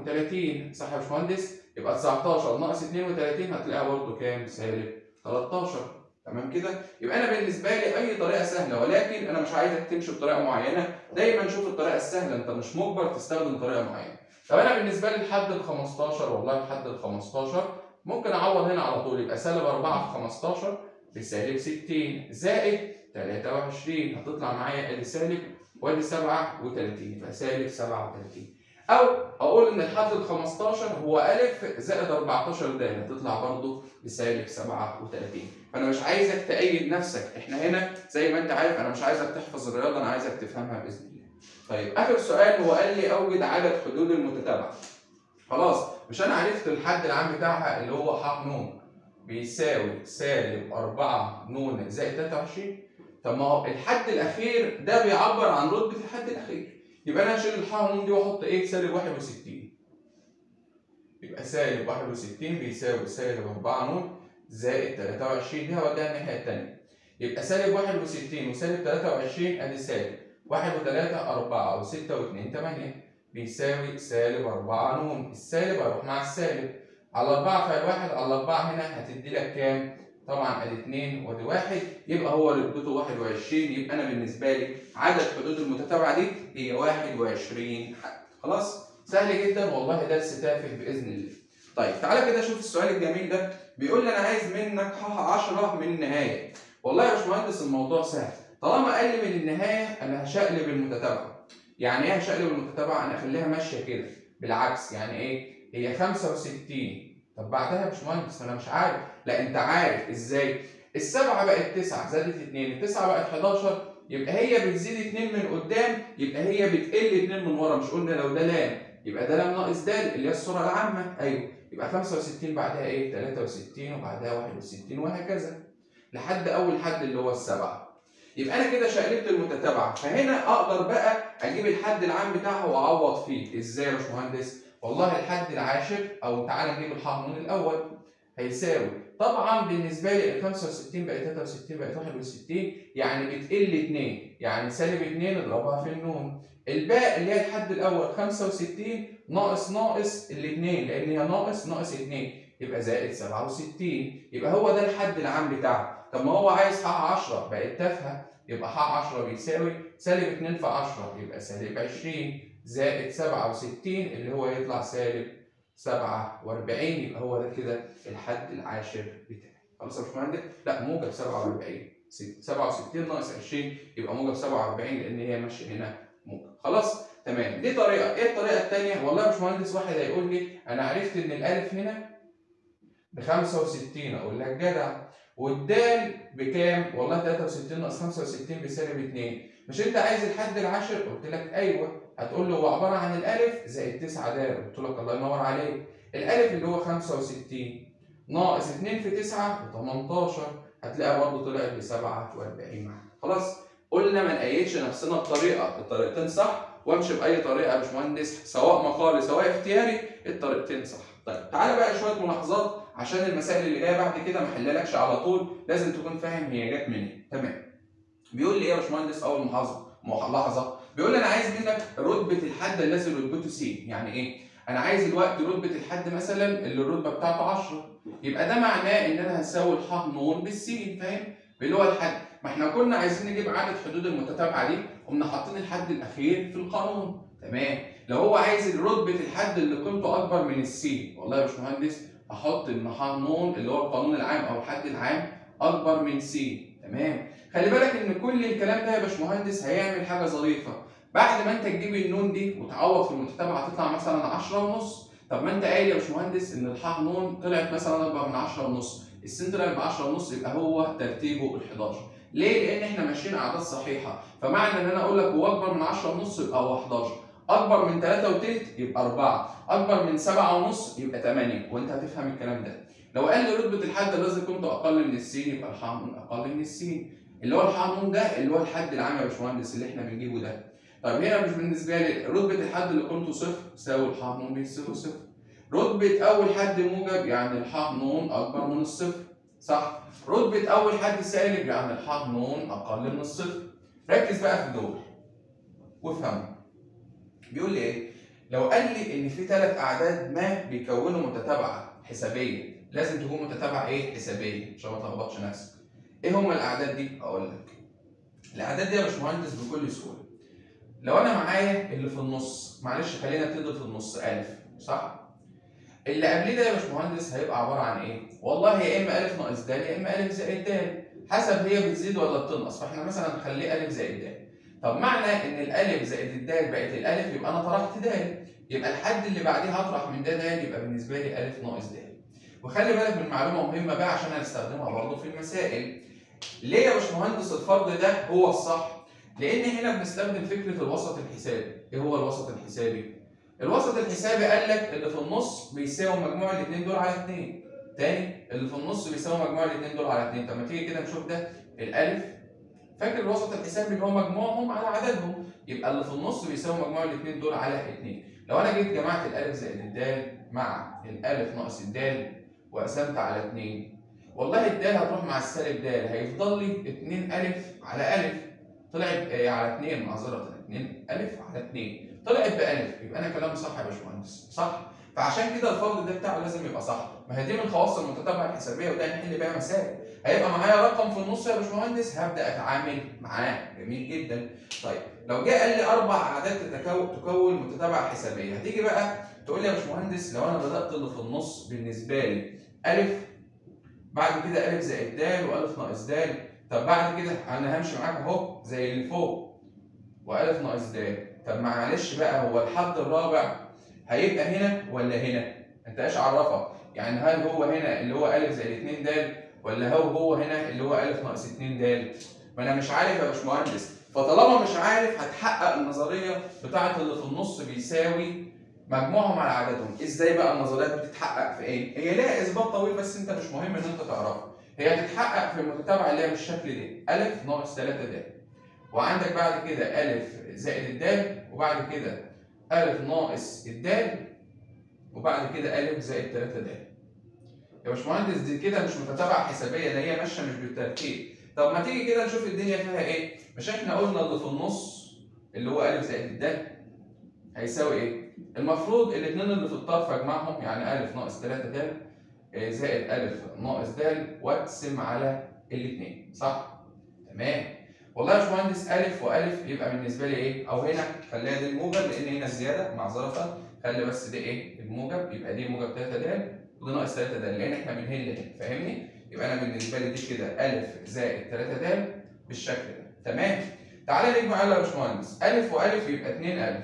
32 صح يا باشمهندس يبقى 19 ناقص 32 هتلاقيها برضه كام سالب 13 تمام كده يبقى انا بالنسبه لي اي طريقه سهله ولكن انا مش عايزك تمشي بطريقه معينه دايما شوف الطريقه السهله انت مش مجبر تستخدم طريقه معينه طب انا بالنسبه لي الحد ال 15 والله الحد ال 15 ممكن اعوض هنا على طول يبقى سالب 4 في 15 بسالب 60 زائد 23 هتطلع معايا ادي سالب وادي 37 يبقى سالب 37 او اقول ان الحد ال 15 هو ا زائد 14 د هتطلع برضه بسالب 37 فانا مش عايزك تأيد نفسك احنا هنا زي ما انت عارف انا مش عايزك تحفظ الرياضه انا عايزك تفهمها باذن الله طيب اخر سؤال هو قال لي اوجد عدد حدود المتتابعه خلاص مش انا عرفت الحد العام بتاعها اللي هو ح ن بيساوي سالب 4 ن زائد 23 طب ما هو الحد الاخير ده بيعبر عن رتبه الحد الاخير يبقى انا هشيل الح ن دي واحط ايه سالب 61 يبقى سالب 61 بيساوي سالب 4 ن زائد 23 دي هوديها الناحيه الثانيه يبقى سالب 61 وسالب 23 ادي سالب 1 و3 4 و6 و2 8 بيساوي سالب 4 ن السالب هيروح مع السالب على 4 فال 1 على 4 هنا هتدي لك كام؟ طبعا ادي 2 وادي 1 يبقى هو رتبته 21 يبقى انا بالنسبه لي عدد حدود المتتابعه دي هي 21 حد خلاص؟ سهل جدا والله درس تافه باذن الله. طيب تعالى كده شوف السؤال الجميل ده بيقول لي انا عايز منك ح 10 من النهايه. والله يا باشمهندس الموضوع سهل طالما قال لي من النهايه انا هشقلب المتتابعه. يعني ايه هشقلب المتتابعه؟ انا اخليها ماشيه كده بالعكس يعني ايه؟ هي 65 طب بعدها يا باشمهندس انا مش عارف لا انت عارف ازاي؟ السبعه بقت 9 زادت 2 التسعه بقت 11 يبقى هي بتزيد 2 من قدام يبقى هي بتقل 2 من ورا مش قلنا لو ده لام يبقى ده لام ناقص د اللي هي السرعه العامه ايوه يبقى 65 بعدها ايه 63 وبعدها 61 وهكذا لحد اول حد اللي هو السبعه يبقى انا كده شقلبت المتتابعه فهنا اقدر بقى اجيب الحد العام بتاعها واعوض فيه ازاي يا باشمهندس والله الحد العاشر او تعالى نجيب الحرمون الاول هيساوي طبعا بالنسبه لي ال 65 بقت 63 بقت 61 يعني بتقل 2 يعني سالب 2 اضربها في النون الباقي اللي هي الحد الاول 65 ناقص ناقص الاثنين لان هي ناقص ناقص 2 يبقى زائد 67 يبقى هو ده الحد العام بتاعها طب ما هو عايز ح 10 بقت تافهه يبقى ح 10 بيساوي سالب 2 في 10 يبقى سالب 20 زائد 67 اللي هو يطلع سالب 47 يبقى هو ده كده الحد العاشر بتاعي خلاص يا باشمهندس لا موجب 47 67 ناقص 20 يبقى موجب 47 لان هي ماشيه هنا موجب خلاص تمام دي طريقه ايه الطريقه الثانيه والله يا باشمهندس واحد هيقول لي انا عرفت ان الالف هنا ب 65 اقول لك جدع والدال بكام والله 63 ناقص 65 بسالب 2 مش انت عايز الحد العاشر قلت لك ايوه هتقول له هو عباره عن الالف زائد 9 د قلت لك الله ينور عليك الالف اللي هو 65 ناقص 2 في 9 ب 18 هتلاقيها برضه طلعت ب 47 معاك خلاص قلنا ما نقيدش نفسنا بطريقه الطريقتين صح وامشي باي طريقه يا باشمهندس سواء مقالي سواء اختياري الطريقتين صح طيب تعالى بقى شويه ملاحظات عشان المسائل اللي جايه بعد كده ما احللكش على طول لازم تكون فاهم هي جت منين تمام بيقول لي ايه يا باشمهندس اول محافظه ملاحظه بيقول لي انا عايز منك رتبه الحد الذي رتبته س يعني ايه انا عايز دلوقتي رتبه الحد مثلا اللي الرتبه بتاعته 10 يبقى ده معناه ان انا هساوي الح ن بالسين فاهم اللي هو الحد ما احنا كنا عايزين نجيب عدد حدود المتتابعه دي قمنا حاطين الحد الاخير في القانون تمام لو هو عايز رتبه الحد اللي قيمته اكبر من السين والله يا باشمهندس احط ان ح ن اللي هو القانون العام او الحد العام اكبر من س تمام خلي بالك ان كل الكلام ده يا باشمهندس هيعمل حاجه ظريفه بعد ما انت تجيب النون دي وتعوض في المتتابعه تطلع مثلا 10 ونص طب ما انت قايل يا باشمهندس ان الح ن طلعت مثلا اكبر من 10 ونص السين طلعت ب 10 ونص يبقى هو ترتيبه ال 11 ليه؟ لان احنا ماشيين اعداد صحيحه فمعنى ان انا اقول لك هو اكبر من 10 ونص يبقى هو 11 اكبر من 3 وتلت يبقى 4 اكبر من 7 ونص يبقى 8 وانت هتفهم الكلام ده لو قال لي رتبه الحد الذي قيمته اقل من السين يبقى الح ن اقل من السين اللي هو الح ن ده اللي هو الحد العام يا باشمهندس اللي احنا بنجيبه ده طيب هنا مش بالنسبه لي رتبه الحد اللي قيمته صفر تساوي الح ن بيساوي صفر رتبه اول حد موجب يعني الح ن اكبر من الصفر صح رتبه اول حد سالب يعني الح ن اقل من الصفر ركز بقى في دول وافهم بيقول لي ايه لو قال لي ان في ثلاث اعداد ما بيكونوا متتابعه حسابيه لازم تكون متتابعه ايه حسابيه عشان ما تلخبطش نفسك ايه هم الاعداد دي اقول لك الاعداد دي يا باشمهندس بكل سهوله لو انا معايا اللي في النص معلش خلينا نبتدي في النص الف صح اللي قبليه ده يا باشمهندس هيبقى عباره عن ايه والله يا اما الف ناقص د يا اما الف زائد د حسب هي بتزيد ولا بتنقص فاحنا مثلا نخليه الف زائد د طب معنى ان الالف زائد الدال بقت الالف يبقى انا طرحت د يبقى الحد اللي بعديه هطرح من ده د يبقى بالنسبه لي الف ناقص د وخلي بالك من معلومه مهمه بقى عشان هنستخدمها برضه في المسائل ليه يا باشمهندس الفرض ده هو الصح لان هنا بنستخدم فكره الوسط الحسابي ايه هو الوسط الحسابي الوسط الحسابي قال لك اللي في النص بيساوي مجموع الاثنين دول على اثنين تاني اللي في النص بيساوي مجموع الاثنين دول على اثنين طب ما تيجي كده نشوف ده الالف فاكر الوسط الحسابي اللي هو مجموعهم على عددهم يبقى اللي في النص بيساوي مجموع الاثنين دول على اثنين لو انا جيت جمعت الالف زائد الدال مع الالف ناقص الدال وقسمت على اثنين والله الدال هتروح مع السالب دال هيفضل لي 2 الف على الف طلعت آه على 2 معذره 2 الف على 2 طلعت بألف يبقى انا كلامي صح يا باشمهندس صح فعشان كده الفرض ده بتاعه لازم يبقى صح ما هي دي من خواص المتتابعه الحسابيه وده هنحل بيها مسائل هيبقى معايا رقم في النص يا باشمهندس هبدا اتعامل معاه جميل جدا طيب لو جه قال لي اربع اعداد تتكون تكون متتابعه حسابيه هتيجي بقى تقول لي يا باشمهندس لو انا بدات اللي في النص بالنسبه لي الف بعد كده الف زائد د والف ناقص د طب بعد كده انا همشي معاك اهو زي اللي فوق والف ناقص د طب معلش بقى هو الحد الرابع هيبقى هنا ولا هنا؟ انت ايش عرفك؟ يعني هل هو هنا اللي هو الف زائد 2 د ولا هو هو هنا اللي هو الف ناقص 2 د؟ ما انا مش عارف يا باشمهندس فطالما مش عارف هتحقق النظريه بتاعه اللي في النص بيساوي مجموعهم على عددهم، ازاي بقى النظريات بتتحقق في ايه؟ هي ليها اثبات طويل بس انت مش مهم ان انت تعرفه. هي هتتحقق في المتتابعه اللي هي بالشكل ده، الف ناقص 3 د. وعندك بعد كده الف زائد الدال وبعد كده ألف ناقص الدال وبعد كده ألف زائد 3 د. يا باشمهندس دي كده مش متتابعة حسابية ده هي ماشية مش بالترتيب. طب ما تيجي كده نشوف الدنيا فيها إيه؟ مش إحنا قلنا اللي في النص اللي هو ألف زائد الدال هيساوي إيه؟ المفروض الاثنين اللي في الطرف أجمعهم يعني ألف ناقص 3 د زائد ألف ناقص د وأقسم على الاثنين صح؟ تمام والله يا باشمهندس الف والف يبقى بالنسبه لي ايه؟ او هنا خليها دي الموجب لان هنا الزياده معذره خلي بس دي ايه؟ الموجب يبقى دي موجب 3 د ودي ناقص 3 د لان احنا من هنا لهنا فاهمني؟ يبقى انا بالنسبه لي دي كده الف زائد 3 د بالشكل ده تمام؟ تعالى نجمع يلا يا باشمهندس الف والف يبقى 2 الف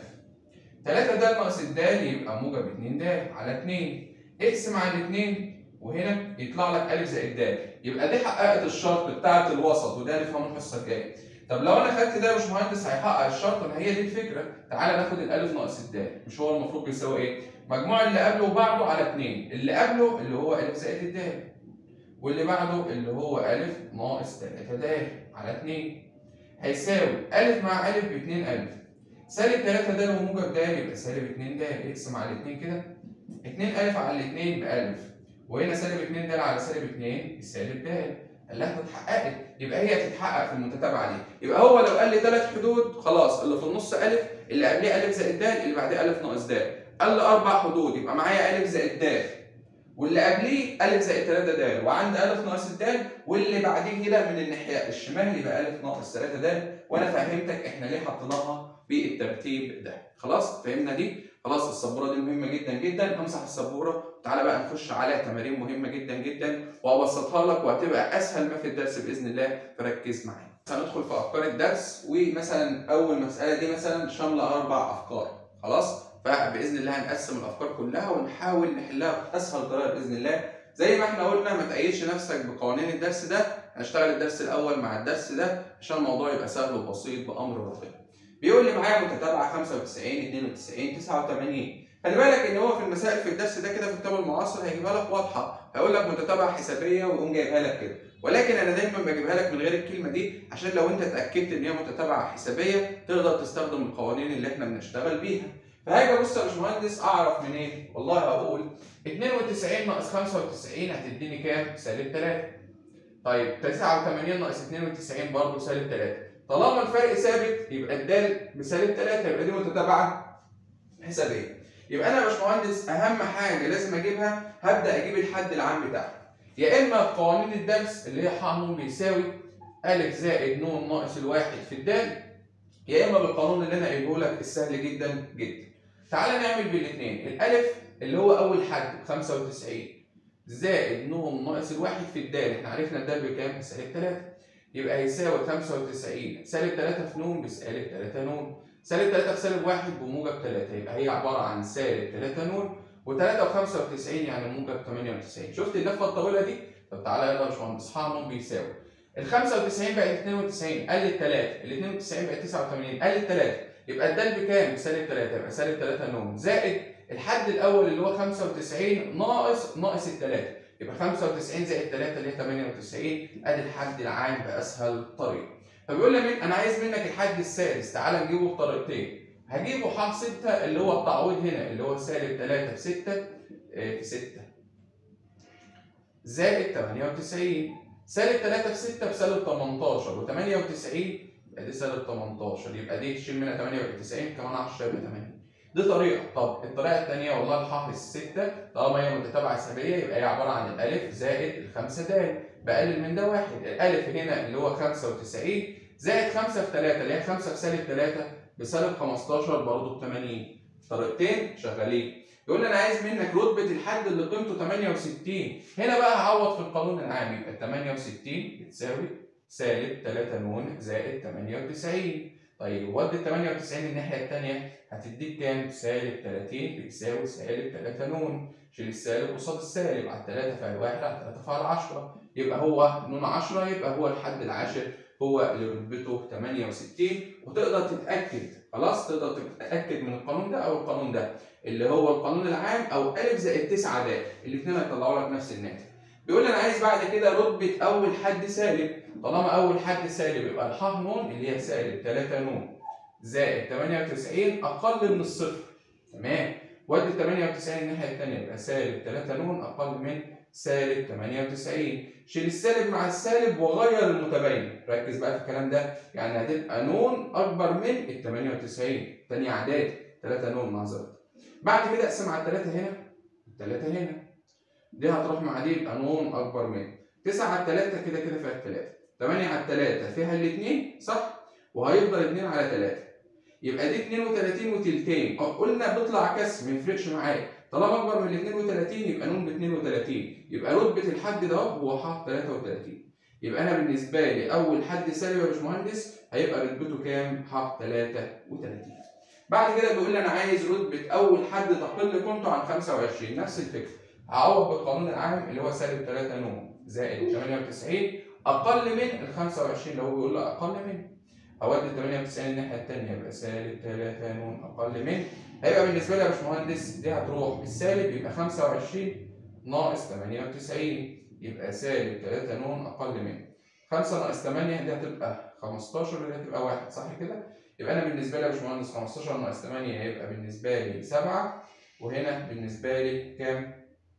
3 د ناقص الدال يبقى موجب 2 د على 2 اقسم على الاثنين وهنا يطلع لك الف زائد د يبقى دي حققت الشرط بتاعه الوسط وده نفهمه الحصه الجايه طب لو انا خدت ده يا باشمهندس هيحقق الشرط ما هي دي الفكره تعالى ناخد الالف ناقص الدال مش هو المفروض بيساوي ايه مجموع اللي قبله وبعده على 2 اللي قبله اللي هو الف زائد الدال واللي بعده اللي هو الف ناقص 3 د على 2 هيساوي الف مع الف ب 2 الف سالب 3 د وموجب د يبقى سالب 2 د اقسم على 2 كده 2 الف على 2 ب 1000 وهنا سالب 2 د على سالب 2 بسالب د اللي احنا اتحققت يبقى هي تتحقق في المتتابعه دي يبقى هو لو قال لي ثلاث حدود خلاص اللي في النص الف اللي قبليه الف زائد د اللي بعديه الف ناقص د قال لي اربع حدود يبقى معايا الف زائد د واللي قبليه الف زائد 3 د وعندي الف ناقص الد واللي بعديه هنا من الناحيه الشمال يبقى الف ناقص 3 د وانا فهمتك احنا ليه حطيناها بالترتيب ده خلاص فهمنا دي خلاص السبوره دي مهمه جدا جدا امسح السبوره تعالى بقى نخش على تمارين مهمه جدا جدا وابسطها لك وهتبقى اسهل ما في الدرس باذن الله فركز معايا هندخل في افكار الدرس ومثلا اول مساله دي مثلا شامله اربع افكار خلاص فباذن الله هنقسم الافكار كلها ونحاول نحلها باسهل طريقه باذن الله زي ما احنا قلنا ما تقيدش نفسك بقوانين الدرس ده هنشتغل الدرس الاول مع الدرس ده عشان الموضوع يبقى سهل وبسيط بامر بسيط بيقول لي معايا متتابعه 95 92 89 خلي بالك ان هو في المسائل في الدرس ده كده في الكتاب المعاصر هيجيبها لك واضحه هيقول لك متتابعه حسابيه ويقوم جايبها لك كده ولكن انا دايما بجيبها لك من غير الكلمه دي عشان لو انت اتاكدت ان هي متتابعه حسابيه تقدر تستخدم القوانين اللي احنا بنشتغل بيها فهاجي ابص يا باشمهندس اعرف منين إيه؟ والله اقول 92 ناقص 95 هتديني كام سالب 3 طيب 89 ناقص 92 برضه سالب 3 طالما الفرق ثابت يبقى الدال بسالب 3 يبقى دي متتابعه حسابيه يبقى انا يا باشمهندس اهم حاجه لازم اجيبها هبدا اجيب الحد العام بتاعها يا اما قوانين الدرس اللي هي ح ن بيساوي ا زائد ن ناقص الواحد في الدال يا اما بالقانون اللي انا قايله لك السهل جدا جدا تعالى نعمل بالاثنين الالف اللي هو اول حد 95 زائد ن ناقص الواحد في الدال احنا عرفنا الدال بكام سالب 3 يبقى هيساوي 95 سالب 3 في ن بسالب 3 ن سالب 3 في سالب 1 بموجب 3 يبقى هي عباره عن سالب 3 ن و3 و95 يعني موجب 98 شفت اللفه الطويله دي؟ طب تعالى يلا يا باشمهندس ح ن بيساوي ال 95 بقت 92 قلت 3 ال 92 بقت 89 قلت 3 يبقى الدال بكام؟ سالب 3 يبقى سالب 3 نون زائد الحد الاول اللي هو 95 ناقص ناقص الثلاثه يبقى 95 زائد 3 اللي هي 98 ادي الحد العام باسهل طريقه فبيقول لي انا عايز منك الحد السادس تعال نجيبه بطريقتين هجيبه ح 6 اللي هو التعويض هنا اللي هو سالب 3 في 6 في 6 زائد 98 سالب 3 في 6 بسالب 18 و98 يبقى دي سالب 18 يبقى دي تشيل منها 98 كمان 10 يبقى 8 دي طريقه طب الطريقه الثانيه والله الحاء السته طالما هي متتابعه حسابيه يبقى هي عباره عن الالف زائد الخمسه د بقلل من ده واحد الالف هنا اللي هو 95 زائد 5 في 3 اللي هي 5 في سالب 3 بسالب 15 برضه ب 80 طريقتين شغالين يقول لي انا عايز منك رتبه الحد اللي قيمته 68 هنا بقى هعوض في القانون العام يبقى 68 بتساوي سالب 3 نون زائد 98 طيب ودي 98 الناحيه الثانيه هتديك كام؟ سالب 30 بتساوي سالب 3 نون شيل السالب قصاد السالب على 3 فعل 1 على 3 فعل 10 يبقى هو نون 10 يبقى هو الحد العاشر هو اللي رتبته 68 وتقدر تتاكد خلاص تقدر تتاكد من القانون ده او القانون ده اللي هو القانون العام او ا زائد 9 د الاثنين هيطلعوا لك نفس الناتج بيقول لي انا عايز بعد كده رتبه اول حد سالب طالما اول حد سالب يبقى الح نون اللي هي سالب 3 نون زائد 98 اقل من الصفر تمام ودي 98 الناحيه الثانيه يبقى سالب 3 نون اقل من سالب 98 شيل السالب مع السالب وغير المتباين ركز بقى في الكلام ده يعني هتبقى نون اكبر من ال 98 ثاني اعداد 3 نون معذره بعد كده اقسم على 3 هنا 3 هنا دي هتروح مع دي يبقى نون اكبر من 9 على 3 كده كده فيها 3 8 على 3 فيها الاثنين صح وهيفضل 2 على 3 يبقى دي 32 وتلتين قلنا بيطلع كسر ما يفرقش معايا طالما اكبر من 32 يبقى نون ب 32 يبقى رتبه الحد ده هو ح 33 يبقى انا بالنسبه لي اول حد سالب يا باشمهندس هيبقى رتبته كام؟ ح 33 بعد كده بيقول لي انا عايز رتبه اول حد تقل قيمته عن 25 نفس الفكره هعوض بالقانون العام اللي هو سالب 3 نون زائد 98 اقل من ال 25 اللي هو بيقول لي اقل من اودي 98 الناحيه الثانيه يبقى سالب 3 نون اقل من هيبقى بالنسبه لي يا باشمهندس دي هتروح بالسالب يبقى 25 ناقص 98 يبقى سالب 3 نون اقل من 5 ناقص 8 دي هتبقى 15 ودي هتبقى 1 صح كده؟ يبقى انا بالنسبه لي يا باشمهندس 15 ناقص 8 هيبقى بالنسبه لي 7 وهنا بالنسبه لي كام؟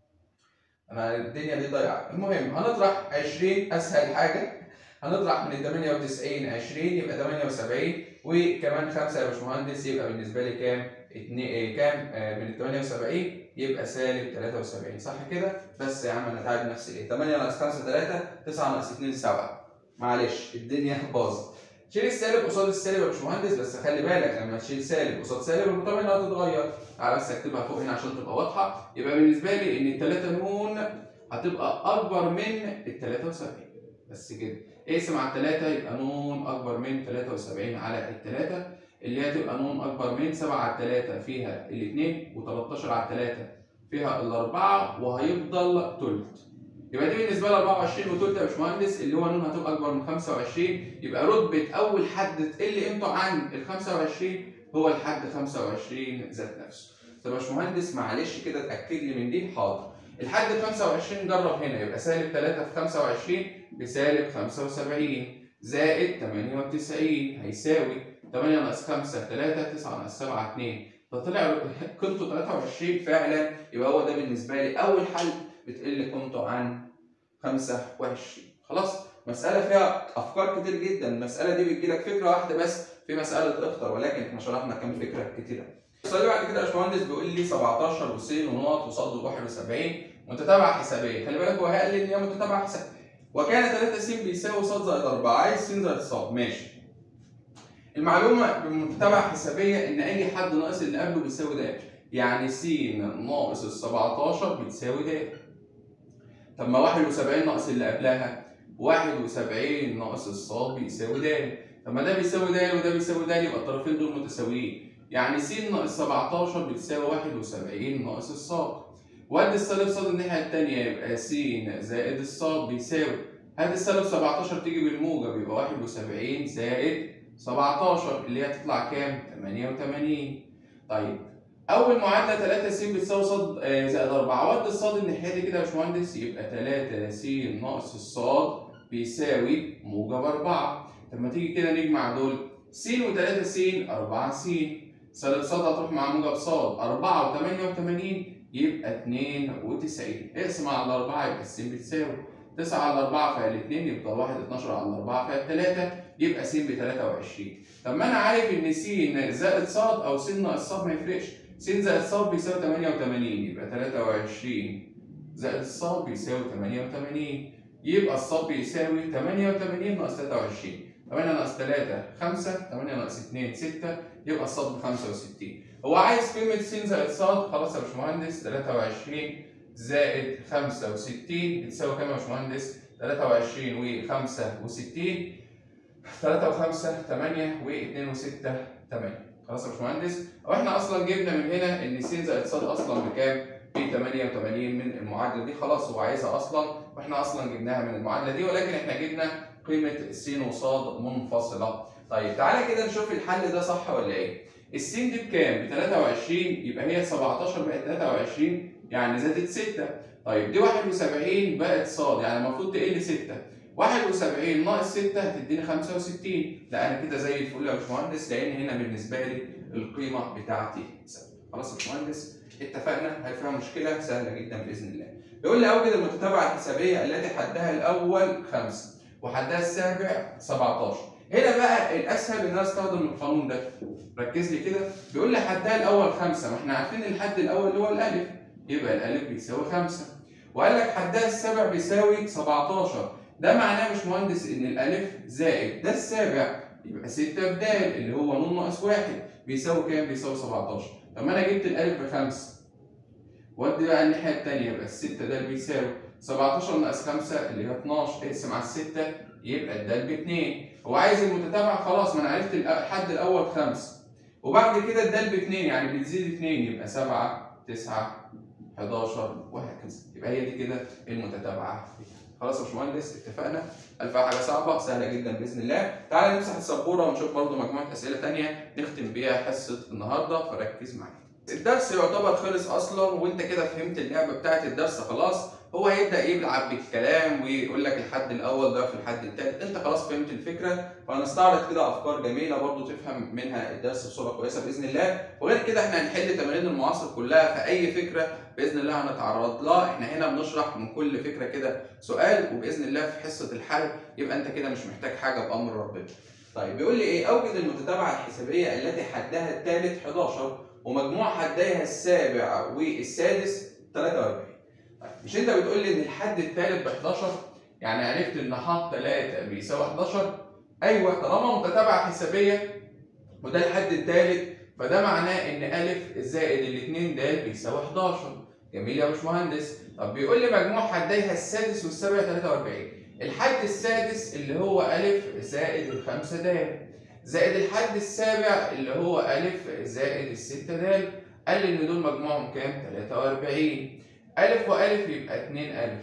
انا الدنيا دي ضايعه المهم هنطرح 20 اسهل حاجه هنطرح من ال 98 20 يبقى 78 وكمان 5 يا باشمهندس يبقى بالنسبه لي كام؟ اتنين كام آه من ال 78 يبقى سالب 73 صح كده؟ بس يا عم انا تعب نفسي ايه؟ 8 ناقص 5 3 9 ناقص 2 7 معلش الدنيا باظت شيل السالب قصاد السالب يا باشمهندس بس خلي بالك لما تشيل سالب قصاد سالب المطابق انها هتتغير تعالى بس اكتبها فوق هنا عشان تبقى واضحه يبقى بالنسبه لي ان ال 3 نون هتبقى اكبر من ال 73 بس كده اقسم على الثلاثة يبقى نون أكبر من 73 على الثلاثة اللي هي تبقى نون أكبر من 7 على الثلاثة فيها الاثنين و13 على الثلاثة فيها الأربعة وهيفضل تلت يبقى دي بالنسبة لي 24 وتلت يا باشمهندس اللي هو نون هتبقى أكبر من 25 يبقى رتبة أول حد تقل قيمته عن ال 25 هو الحد 25 ذات نفسه. طب يا باشمهندس معلش كده اتأكد لي من دي حاضر. الحد 25 جرب هنا يبقى سالب 3 في 25 بسالب 75 زائد 98 هيساوي 8 ناقص 5 3 9 ناقص 7 2 فطلع قيمته 23 فعلا يبقى هو ده بالنسبه لي اول حل بتقل قيمته عن 25 خلاص مساله فيها افكار كتير جدا المساله دي بتجي لك فكره واحده بس في مساله اختر ولكن احنا شرحنا كام فكره كتيره السؤال بعد كده يا باشمهندس بيقول لي 17 وس ونقط وصاد 71 متتابعه حسابيه خلي بالك هو قال لي ان هي متتابعه حسابيه وكان 3 س بيساوي ص زائد 4 عايز س زائد ص ماشي المعلومه بالمتتابعه حسابيه ان اي حد ناقص اللي قبله بيساوي د يعني س ناقص ال 17 بتساوي د طب ما 71 ناقص اللي قبلها 71 ناقص الصاد بيساوي د طب ما ده بيساوي د وده بيساوي د يبقى الطرفين دول متساويين يعني س ناقص 17 بتساوي 71 ناقص الصاد ودي السالب صاد الناحية التانية يبقى س زائد الصاد بيساوي ادي السالب 17 تيجي بالموجب يبقى 71 زائد 17 اللي هي تطلع كام؟ 88 طيب اول معادله 3 س بتساوي ص زائد 4 ود الصاد الناحيه دي كده يا باشمهندس يبقى 3 س ناقص الصاد بيساوي موجب 4 طب ما تيجي كده نجمع دول س و3 س 4 س سالب صاد هتروح مع موجب صاد 4 و88 يبقى 92 اقسم على 4 يبقى الس بتساوي 9 على 4 فيها الاثنين يبقى 1 12 على 4 فيها 3 يبقى س ب 23 طب ما انا عارف ان س زائد ص او س ناقص ص ما يفرقش س زائد ص بيساوي 88 يبقى 23 زائد الص بيساوي 88 يبقى الص بيساوي 88 ناقص 23 8 ناقص 3 5 8 ناقص 2 6 يبقى الص ب 65 هو عايز قيمة س زائد ص خلاص يا باشمهندس 23 زائد 65 بتساوي كام يا باشمهندس؟ 23 و 65 3 و5 8 و 2 و 6 8 خلاص يا باشمهندس؟ او احنا اصلا جبنا من هنا ان س زائد ص اصلا بكام؟ ب 88 من المعادله دي خلاص هو عايزها اصلا واحنا اصلا جبناها من المعادله دي ولكن احنا جبنا قيمه س وص منفصله. طيب تعالى كده نشوف الحل ده صح ولا ايه؟ الس دي بكام؟ ب 23 يبقى هي 17 بقت 23 يعني زادت 6 طيب دي 71 بقت ص يعني المفروض تقل 6 71 ناقص 6 هتديني 65 لا انا كده زي الفل يا باشمهندس لان هنا بالنسبه لي القيمه بتاعتي ثابته خلاص يا باشمهندس اتفقنا هل فيها مشكله سهله جدا باذن الله بيقول لي اوجد المتتابعه الحسابيه التي حدها الاول 5 وحدها السابع 17 هنا بقى الاسهل ان انا استخدم القانون ده ركز لي كده بيقول لي حدها الاول 5 ما احنا عارفين الحد الاول اللي هو الالف يبقى الالف بيساوي 5 وقال لك حدها السابع بيساوي 17 ده معناه يا باشمهندس ان الالف زائد ده السابع يبقى 6 في د اللي هو ن ناقص 1 بيساوي كام؟ بيساوي 17 طب ما انا جبت الالف بخمسه ودي بقى الناحيه الثانيه يبقى السته ده بيساوي 17 ناقص 5 اللي هي 12 اقسم على السته يبقى الدال ب 2 هو عايز المتتابعه خلاص ما انا عرفت الحد الاول 5 وبعد كده الدال ب 2 يعني بتزيد 2 يبقى 7 9 11 وهكذا يبقى هي دي كده المتتابعه خلاص يا باشمهندس اتفقنا الفها حاجه صعبه سهله جدا باذن الله تعالى نمسح السبوره ونشوف برضو مجموعه اسئله ثانيه نختم بيها حصه النهارده فركز معايا الدرس يعتبر خلص اصلا وانت كده فهمت اللعبه بتاعت الدرس خلاص هو هيبدا يلعب بالكلام ويقول لك الحد الاول ده في الحد الثالث انت خلاص فهمت الفكره فهنستعرض كده افكار جميله برضو تفهم منها الدرس بصوره كويسه باذن الله وغير كده احنا هنحل تمارين المعاصر كلها في اي فكره باذن الله هنتعرض لها احنا هنا بنشرح من كل فكره كده سؤال وباذن الله في حصه الحل يبقى انت كده مش محتاج حاجه بامر ربنا طيب بيقول لي ايه اوجد المتتابعه الحسابيه التي حدها الثالث 11 ومجموع حديها السابع والسادس 43 طيب مش انت بتقول لي ان الحد الثالث ب 11 يعني عرفت ان ح 3 بيساوي 11 ايوه طالما متتابعه حسابيه وده الحد الثالث فده معناه ان ا زائد الاثنين د بيساوي 11 جميل يا باشمهندس طب بيقول لي مجموع حديها السادس والسابع 43 الحد السادس اللي هو ا زائد الخمسه د زائد الحد السابع اللي هو ا زائد الستة د قال لي ان دول مجموعهم كام 43 أ وأ يبقى 2 أ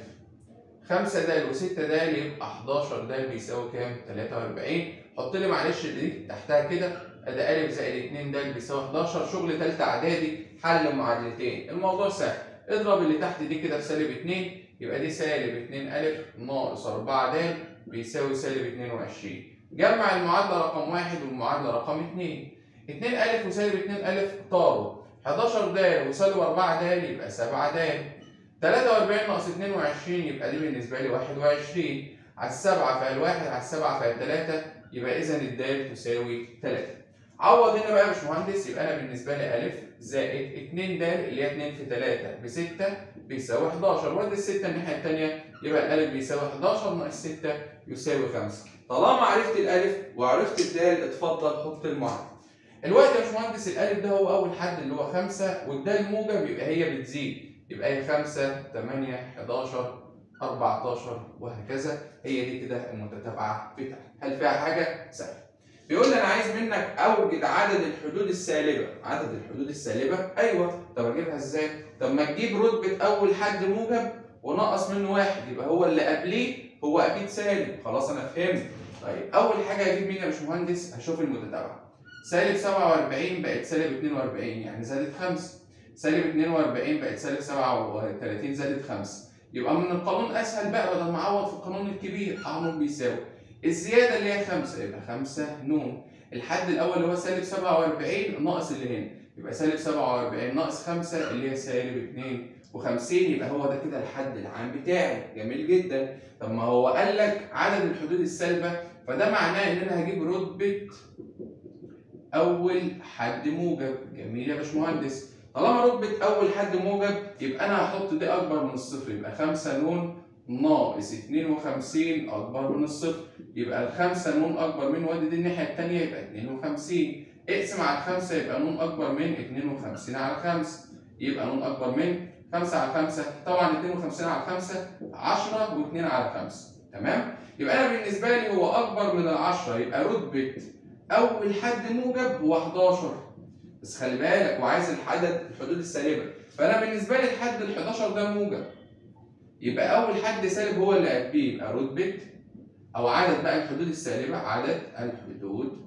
5 د و6 د يبقى 11 د بيساوي كام 43 حط لي معلش دي تحتها كده ادي ا زائد 2 د بيساوي 11 شغل ثالثه اعدادي حل معادلتين الموضوع سهل اضرب اللي تحت دي كده في سالب 2 يبقى دي سالب 2 ا ناقص 4 د بيساوي سالب 22 جمع المعادله رقم 1 والمعادله رقم 2 2 ا وسالب 2 ا طاروا 11 د وسالب 4 د يبقى 7 د 43 ناقص 22 يبقى دي بالنسبه لي 21 على السبعه فيها الواحد على السبعه فيها الثلاثه يبقى اذا الدال تساوي 3 عوض هنا بقى يا باشمهندس يبقى انا بالنسبه لي ا زائد 2 د اللي هي 2 في 3 ب 6 بيساوي 11 وادي ال 6 الناحيه الثانيه يبقى الالف بيساوي 11 ناقص 6 يساوي 5 طالما عرفت الالف وعرفت الدال اتفضل حط المعادله الوقت يا باشمهندس الالف ده هو اول حد اللي هو 5 والدال موجب يبقى هي بتزيد يبقى هي 5 8 11 14 وهكذا هي دي كده المتتابعه بتاعتي هل فيها حاجه سهله بيقول لي انا عايز منك اوجد عدد الحدود السالبه عدد الحدود السالبه ايوه طب اجيبها ازاي طب ما تجيب رتبه اول حد موجب ونقص منه واحد يبقى هو اللي قبليه هو اكيد سالب خلاص انا فهمت طيب اول حاجه هجيب مين يا باشمهندس هشوف المتتابعه سالب 47 بقت سالب 42 يعني زادت 5 سالب 42 بقت سالب 37 زادت 5 يبقى من القانون اسهل بقى بدل ما اعوض في القانون الكبير ح ن بيساوي الزياده اللي هي 5 يبقى 5 ن الحد الاول اللي هو سالب 47 ناقص اللي هنا يبقى سالب 47 ناقص 5 اللي هي سالب 52 يبقى هو ده كده الحد العام بتاعي جميل جدا طب ما هو قال لك عدد الحدود السالبه فده معناه ان انا هجيب رتبه اول حد موجب جميل يا باشمهندس طالما رتبه اول حد موجب يبقى انا هحط دي اكبر من الصفر يبقى 5 ن ناقص 52 اكبر من الصفر يبقى الخمسة ن اكبر من وادي دي الناحيه الثانيه يبقى 52 اقسم على الخمسة يبقى ن اكبر من 52 على 5 يبقى ن اكبر من 5 على 5 طبعا 52 على 5 10 و2 على 5 تمام يبقى انا بالنسبه لي هو اكبر من ال 10 يبقى رتبه اول حد موجب هو 11 بس خلي بالك وعايز العدد الحدود السالبه فانا بالنسبه لي الحد ال 11 ده موجب يبقى اول حد سالب هو اللي قبليه يبقى رتبه او عدد بقى الحدود السالبه عدد الحدود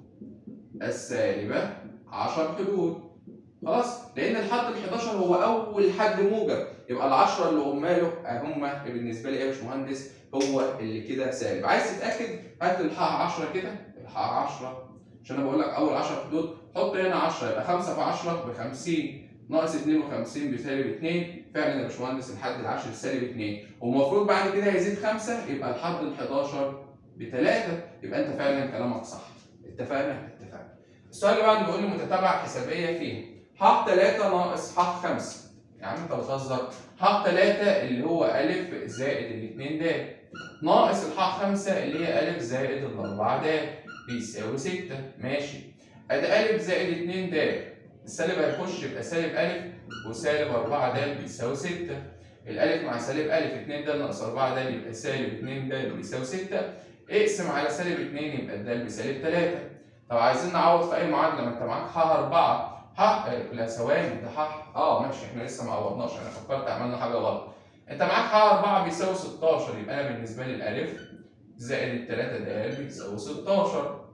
السالبه 10 حدود خلاص لان الحد ال 11 هو اول حد موجب يبقى ال 10 اللي هم له هم بالنسبه لي ايه يا باشمهندس هو اللي كده سالب عايز تتاكد هات الحاء 10 كده الحاء 10 عشان انا بقول لك اول 10 حدود حط هنا 10 يبقى 5 في 10 ب 50 ناقص 52 بسالب 2 فعلا يا باشمهندس الحد العاشر سالب 2 والمفروض بعد كده هيزيد 5 يبقى الحد ال 11 ب 3 يبقى انت فعلا كلامك صح اتفقنا اتفقنا السؤال اللي بعده بيقول لي متتابعه حسابيه فين ح 3 ناقص ح 5 يا عم انت بتهزر ح 3 اللي هو ا زائد الاثنين د ناقص الح 5 اللي هي ا زائد الاربعه د بيساوي 6 ماشي ادي ا زائد 2 د السالب هيخش يبقى سالب ا وسالب 4 د بيساوي 6 الالف مع سالب ا 2 د ناقص 4 د يبقى سالب 2 د بيساوي 6 اقسم على سالب 2 يبقى د بسالب 3 طب عايزين نعوض في اي معادله ما انت معاك ح 4 ح لا ثواني ده ح اه ماشي احنا لسه ما عوضناش انا فكرت عملنا حاجه غلط انت معاك ح 4 بيساوي 16 يبقى انا بالنسبه لي الالف زائد التلاتة ده بيساوي 16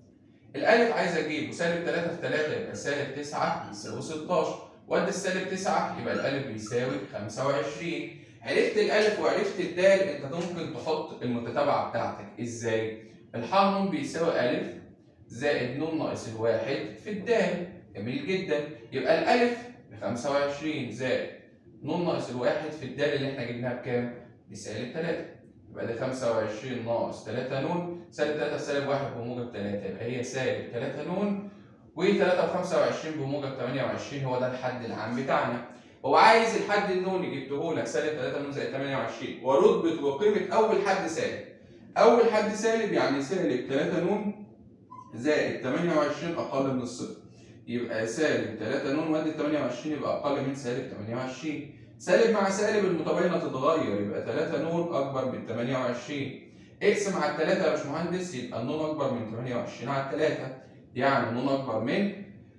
الالف عايز اجيبه سالب 3 في 3 يبقى سالب 9 بيساوي 16 وادي السالب 9 يبقى الالف بيساوي 25 عرفت الالف وعرفت الدال انت ممكن تحط المتتابعه بتاعتك ازاي؟ الح ن بيساوي الف زائد ن ناقص الواحد في الدال جميل جدا يبقى الالف ب 25 زائد ن ناقص الواحد في الدال اللي احنا جبناها بكام؟ بسالب 3 يبقى ده 25 ناقص 3 ن سالب 3 في سالب 1 بموجب 3 يبقى هي سالب 3 ن و3 في 25 بموجب 28 هو ده الحد العام بتاعنا هو عايز الحد النوني جبته لك سالب 3 ن زائد 28 ورتبه وقيمه اول حد سالب اول حد سالب يعني سالب 3 ن زائد 28 اقل من الصفر يبقى سالب 3 ن وادي 28 يبقى اقل من سالب 28 سالب مع سالب المتباينه تتغير يبقى 3 ن اكبر من 28 اقسم على 3 يا باشمهندس يبقى النون اكبر من 28 على 3 يعني النون اكبر من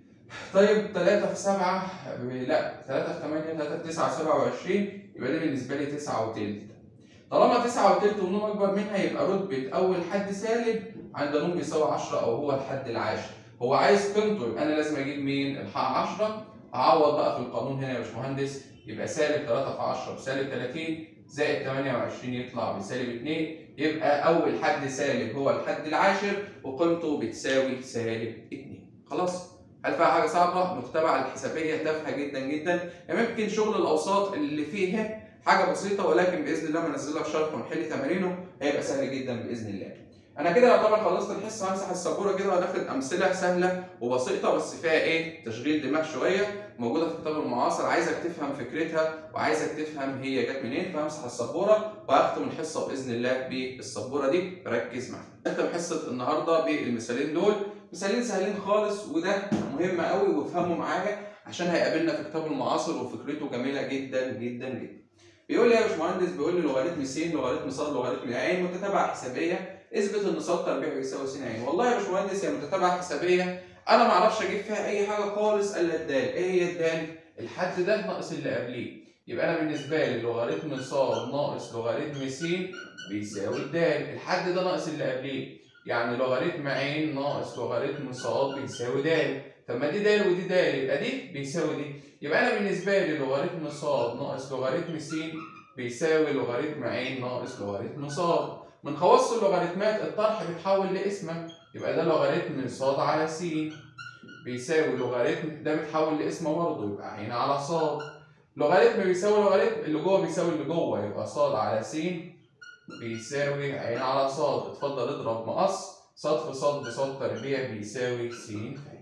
طيب 3 في 7 لا 3 في 8 3 في 9 27 يبقى ده بالنسبه لي 9 وتلت طالما 9 وتلت والنون اكبر منها يبقى رتبه اول حد سالب عند نون بيساوي 10 او هو الحد العاشر هو عايز قيمته يبقى انا لازم اجيب مين الحاء 10 اعوض بقى في القانون هنا يا باشمهندس يبقى سالب 3 في 10 بسالب 30 زائد 28 يطلع بسالب 2 يبقى اول حد سالب هو الحد العاشر وقيمته بتساوي سالب 2 خلاص هل فيها حاجه صعبه متتابعه الحسابيه تافهه جدا جدا يمكن شغل الاوساط اللي فيها حاجه بسيطه ولكن باذن الله منزل لك شرح ونحل تمارينه هيبقى سهل جدا باذن الله انا كده يعتبر خلصت الحصه همسح السبوره كده وهناخد امثله سهله وبسيطه بس فيها ايه تشغيل دماغ شويه موجوده في كتاب المعاصر عايزك تفهم فكرتها وعايزك تفهم هي جت منين فهمسح السبوره وهختم الحصه باذن الله بالسبوره دي ركز معايا نختم حصه النهارده بالمثالين دول مثالين سهلين خالص وده مهم قوي وافهموا معايا عشان هيقابلنا في كتاب المعاصر وفكرته جميله جدا جدا جدا بيقول لي يا باشمهندس بيقول لي لوغاريتم س لوغاريتم ص لوغاريتم ع متتابعه حسابيه اثبت ان ص تربيع بيساوي س ع والله يا باشمهندس هي متتابعه حسابيه انا ما اعرفش اجيب فيها اي حاجه خالص الا الدال ايه هي الدال الحد ده ناقص اللي قبليه يبقى انا بالنسبه لي لوغاريتم ص ناقص لوغاريتم س بيساوي د الحد ده ناقص اللي قبليه يعني لوغاريتم ع ناقص لوغاريتم ص بيساوي د طب ما دي د ودي د يبقى دي بيساوي دي يبقى انا بالنسبه لي لوغاريتم ص ناقص لوغاريتم س بيساوي لوغاريتم ع ناقص لوغاريتم ص من خواص اللوغاريتمات الطرح بيتحول لاسمك يبقى ده لوغاريتم ص على س بيساوي لوغاريتم ده بيتحول لاسمه برضه يبقى ع على ص لوغاريتم بيساوي لوغاريتم اللي جوه بيساوي اللي جوه يبقى ص على س بيساوي ع على ص اتفضل اضرب مقص ص في ص بص تربيع بيساوي س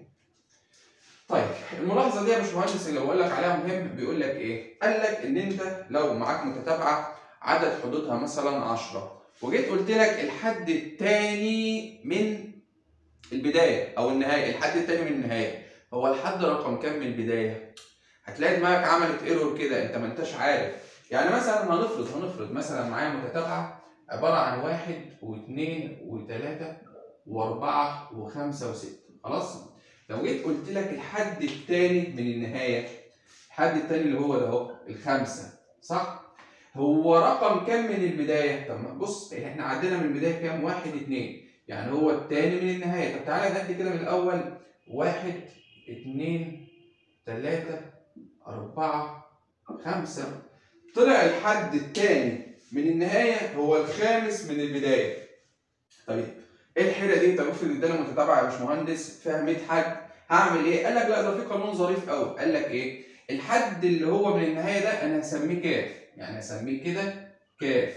طيب الملاحظه دي يا باشمهندس اللي بقول لك عليها مهم بيقول لك ايه؟ قال لك ان انت لو معاك متتابعه عدد حدودها مثلا 10 وجيت قلت لك الحد الثاني من البدايه او النهايه الحد الثاني من النهايه هو الحد رقم كام من البدايه؟ هتلاقي دماغك عملت ايرور كده انت ما انتش عارف يعني مثلا هنفرض هنفرض مثلا معايا متتابعه عباره عن واحد واثنين وثلاثه واربعه وخمسه وسته خلاص؟ لو جيت قلت لك الحد الثاني من النهايه الحد الثاني اللي هو ده اهو الخمسه صح؟ هو رقم كام من البدايه؟ طب بص احنا عدينا من البدايه كام؟ واحد اثنين يعني هو الثاني من النهايه طب تعالى نعد كده من الاول واحد اثنين ثلاثه أربعة خمسة طلع الحد الثاني من النهاية هو الخامس من البداية. طيب ايه الحيرة دي؟ طب افرض ادانا متتابعة يا باشمهندس فيها 100 حد هعمل ايه؟ قال لك لا ده في قانون ظريف قوي، قال لك ايه؟ الحد اللي هو من النهاية ده انا هسميه كاف، يعني هسميه كده كاف.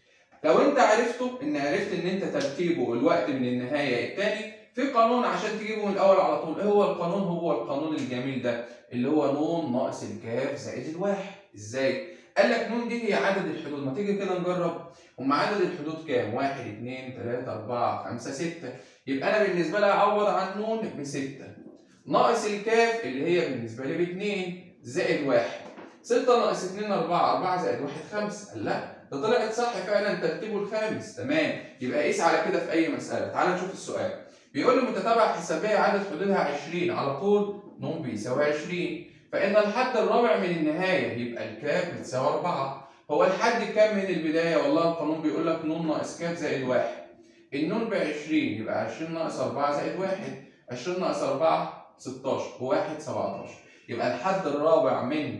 لو انت عرفته ان عرفت ان انت ترتيبه الوقت من النهاية الثاني في قانون عشان تجيبه من الاول على طول، ايه هو القانون؟ هو القانون الجميل ده اللي هو نون ناقص الكاف زائد الواحد، ازاي؟ قال لك نون دي هي عدد الحدود، ما تيجي كده نجرب هم عدد الحدود كام؟ 1 2 3 4 5 6 يبقى انا بالنسبه لي اعوض عن نون بستة ناقص الكاف اللي هي بالنسبه لي باتنين زائد واحد 6 ناقص 2 4 4 زائد 1 5 قال لا ده طلعت صح فعلا ترتيبه الخامس تمام يبقى قيس على كده في اي مساله تعال نشوف السؤال بيقول لي متتابعه حسابيه عدد حدودها 20 على طول نون بيساوي 20 فان الحد الرابع من النهايه يبقى الكاف بتساوي 4 هو الحد كام من البدايه والله القانون بيقول لك نون ناقص كاف زائد 1 النون ب 20 يبقى 20 ناقص 4 زائد 1 20 ناقص 4 16 و1 17 يبقى الحد الرابع من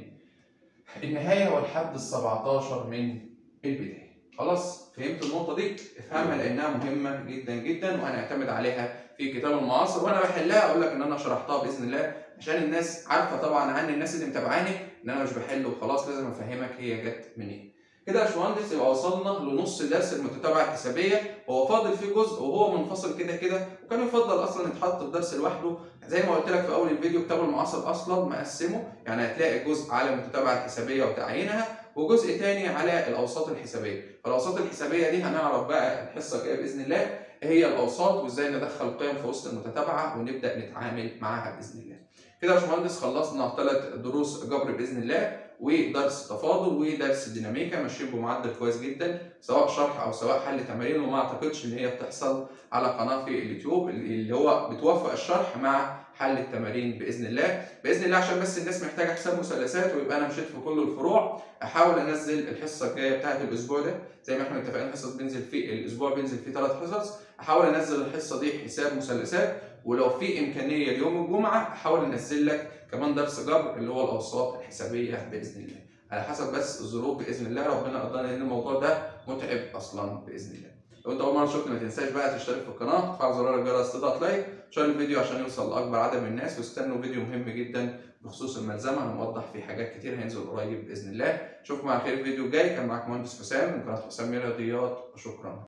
النهايه هو الحد ال 17 من البدايه خلاص فهمت النقطه دي افهمها لانها مهمه جدا جدا وهنعتمد عليها في كتاب المعاصر وانا بحلها اقول لك ان انا شرحتها باذن الله عشان الناس عارفه طبعا عني الناس اللي متابعاني ان انا مش بحل وخلاص لازم افهمك هي جت منين كده يا باشمهندس يبقى وصلنا لنص درس المتتابعه الحسابيه هو فاضل فيه جزء وهو منفصل كده كده وكان يفضل اصلا يتحط في درس لوحده زي ما قلت لك في اول الفيديو كتاب المعاصر اصلا مقسمه يعني هتلاقي جزء على المتتابعه الحسابيه وتعيينها وجزء تاني على الاوساط الحسابيه فالاوساط الحسابيه دي هنعرف بقى الحصه الجايه باذن الله هي الاوساط وازاي ندخل قيم في وسط المتتابعه ونبدا نتعامل معاها باذن الله كده يا باشمهندس خلصنا ثلاث دروس جبر باذن الله ودرس تفاضل ودرس ديناميكا ماشيين بمعدل كويس جدا سواء شرح او سواء حل تمارين وما اعتقدش ان هي بتحصل على قناه في اليوتيوب اللي هو بتوفق الشرح مع حل التمارين باذن الله باذن الله عشان بس الناس محتاجه حساب مثلثات ويبقى انا مشيت في كل الفروع احاول انزل الحصه الجايه بتاعت الاسبوع ده زي ما احنا متفقين حصص بينزل فيه الاسبوع بينزل فيه ثلاث حصص احاول انزل الحصه دي حساب مثلثات ولو في امكانيه اليوم الجمعه احاول انزل لك كمان درس جبر اللي هو الاوساط الحسابيه باذن الله على حسب بس الظروف باذن الله ربنا قدرنا لان الموضوع ده متعب اصلا باذن الله لو انت اول مره شفت ما تنساش بقى تشترك في القناه تفعل زرار الجرس تضغط لايك شير الفيديو عشان يوصل لاكبر عدد من الناس واستنوا فيديو مهم جدا بخصوص الملزمه هنوضح فيه حاجات كتير هينزل قريب باذن الله اشوفكم على خير الفيديو الجاي كان معاكم مهندس حسام من قناه حسام رياضيات وشكرا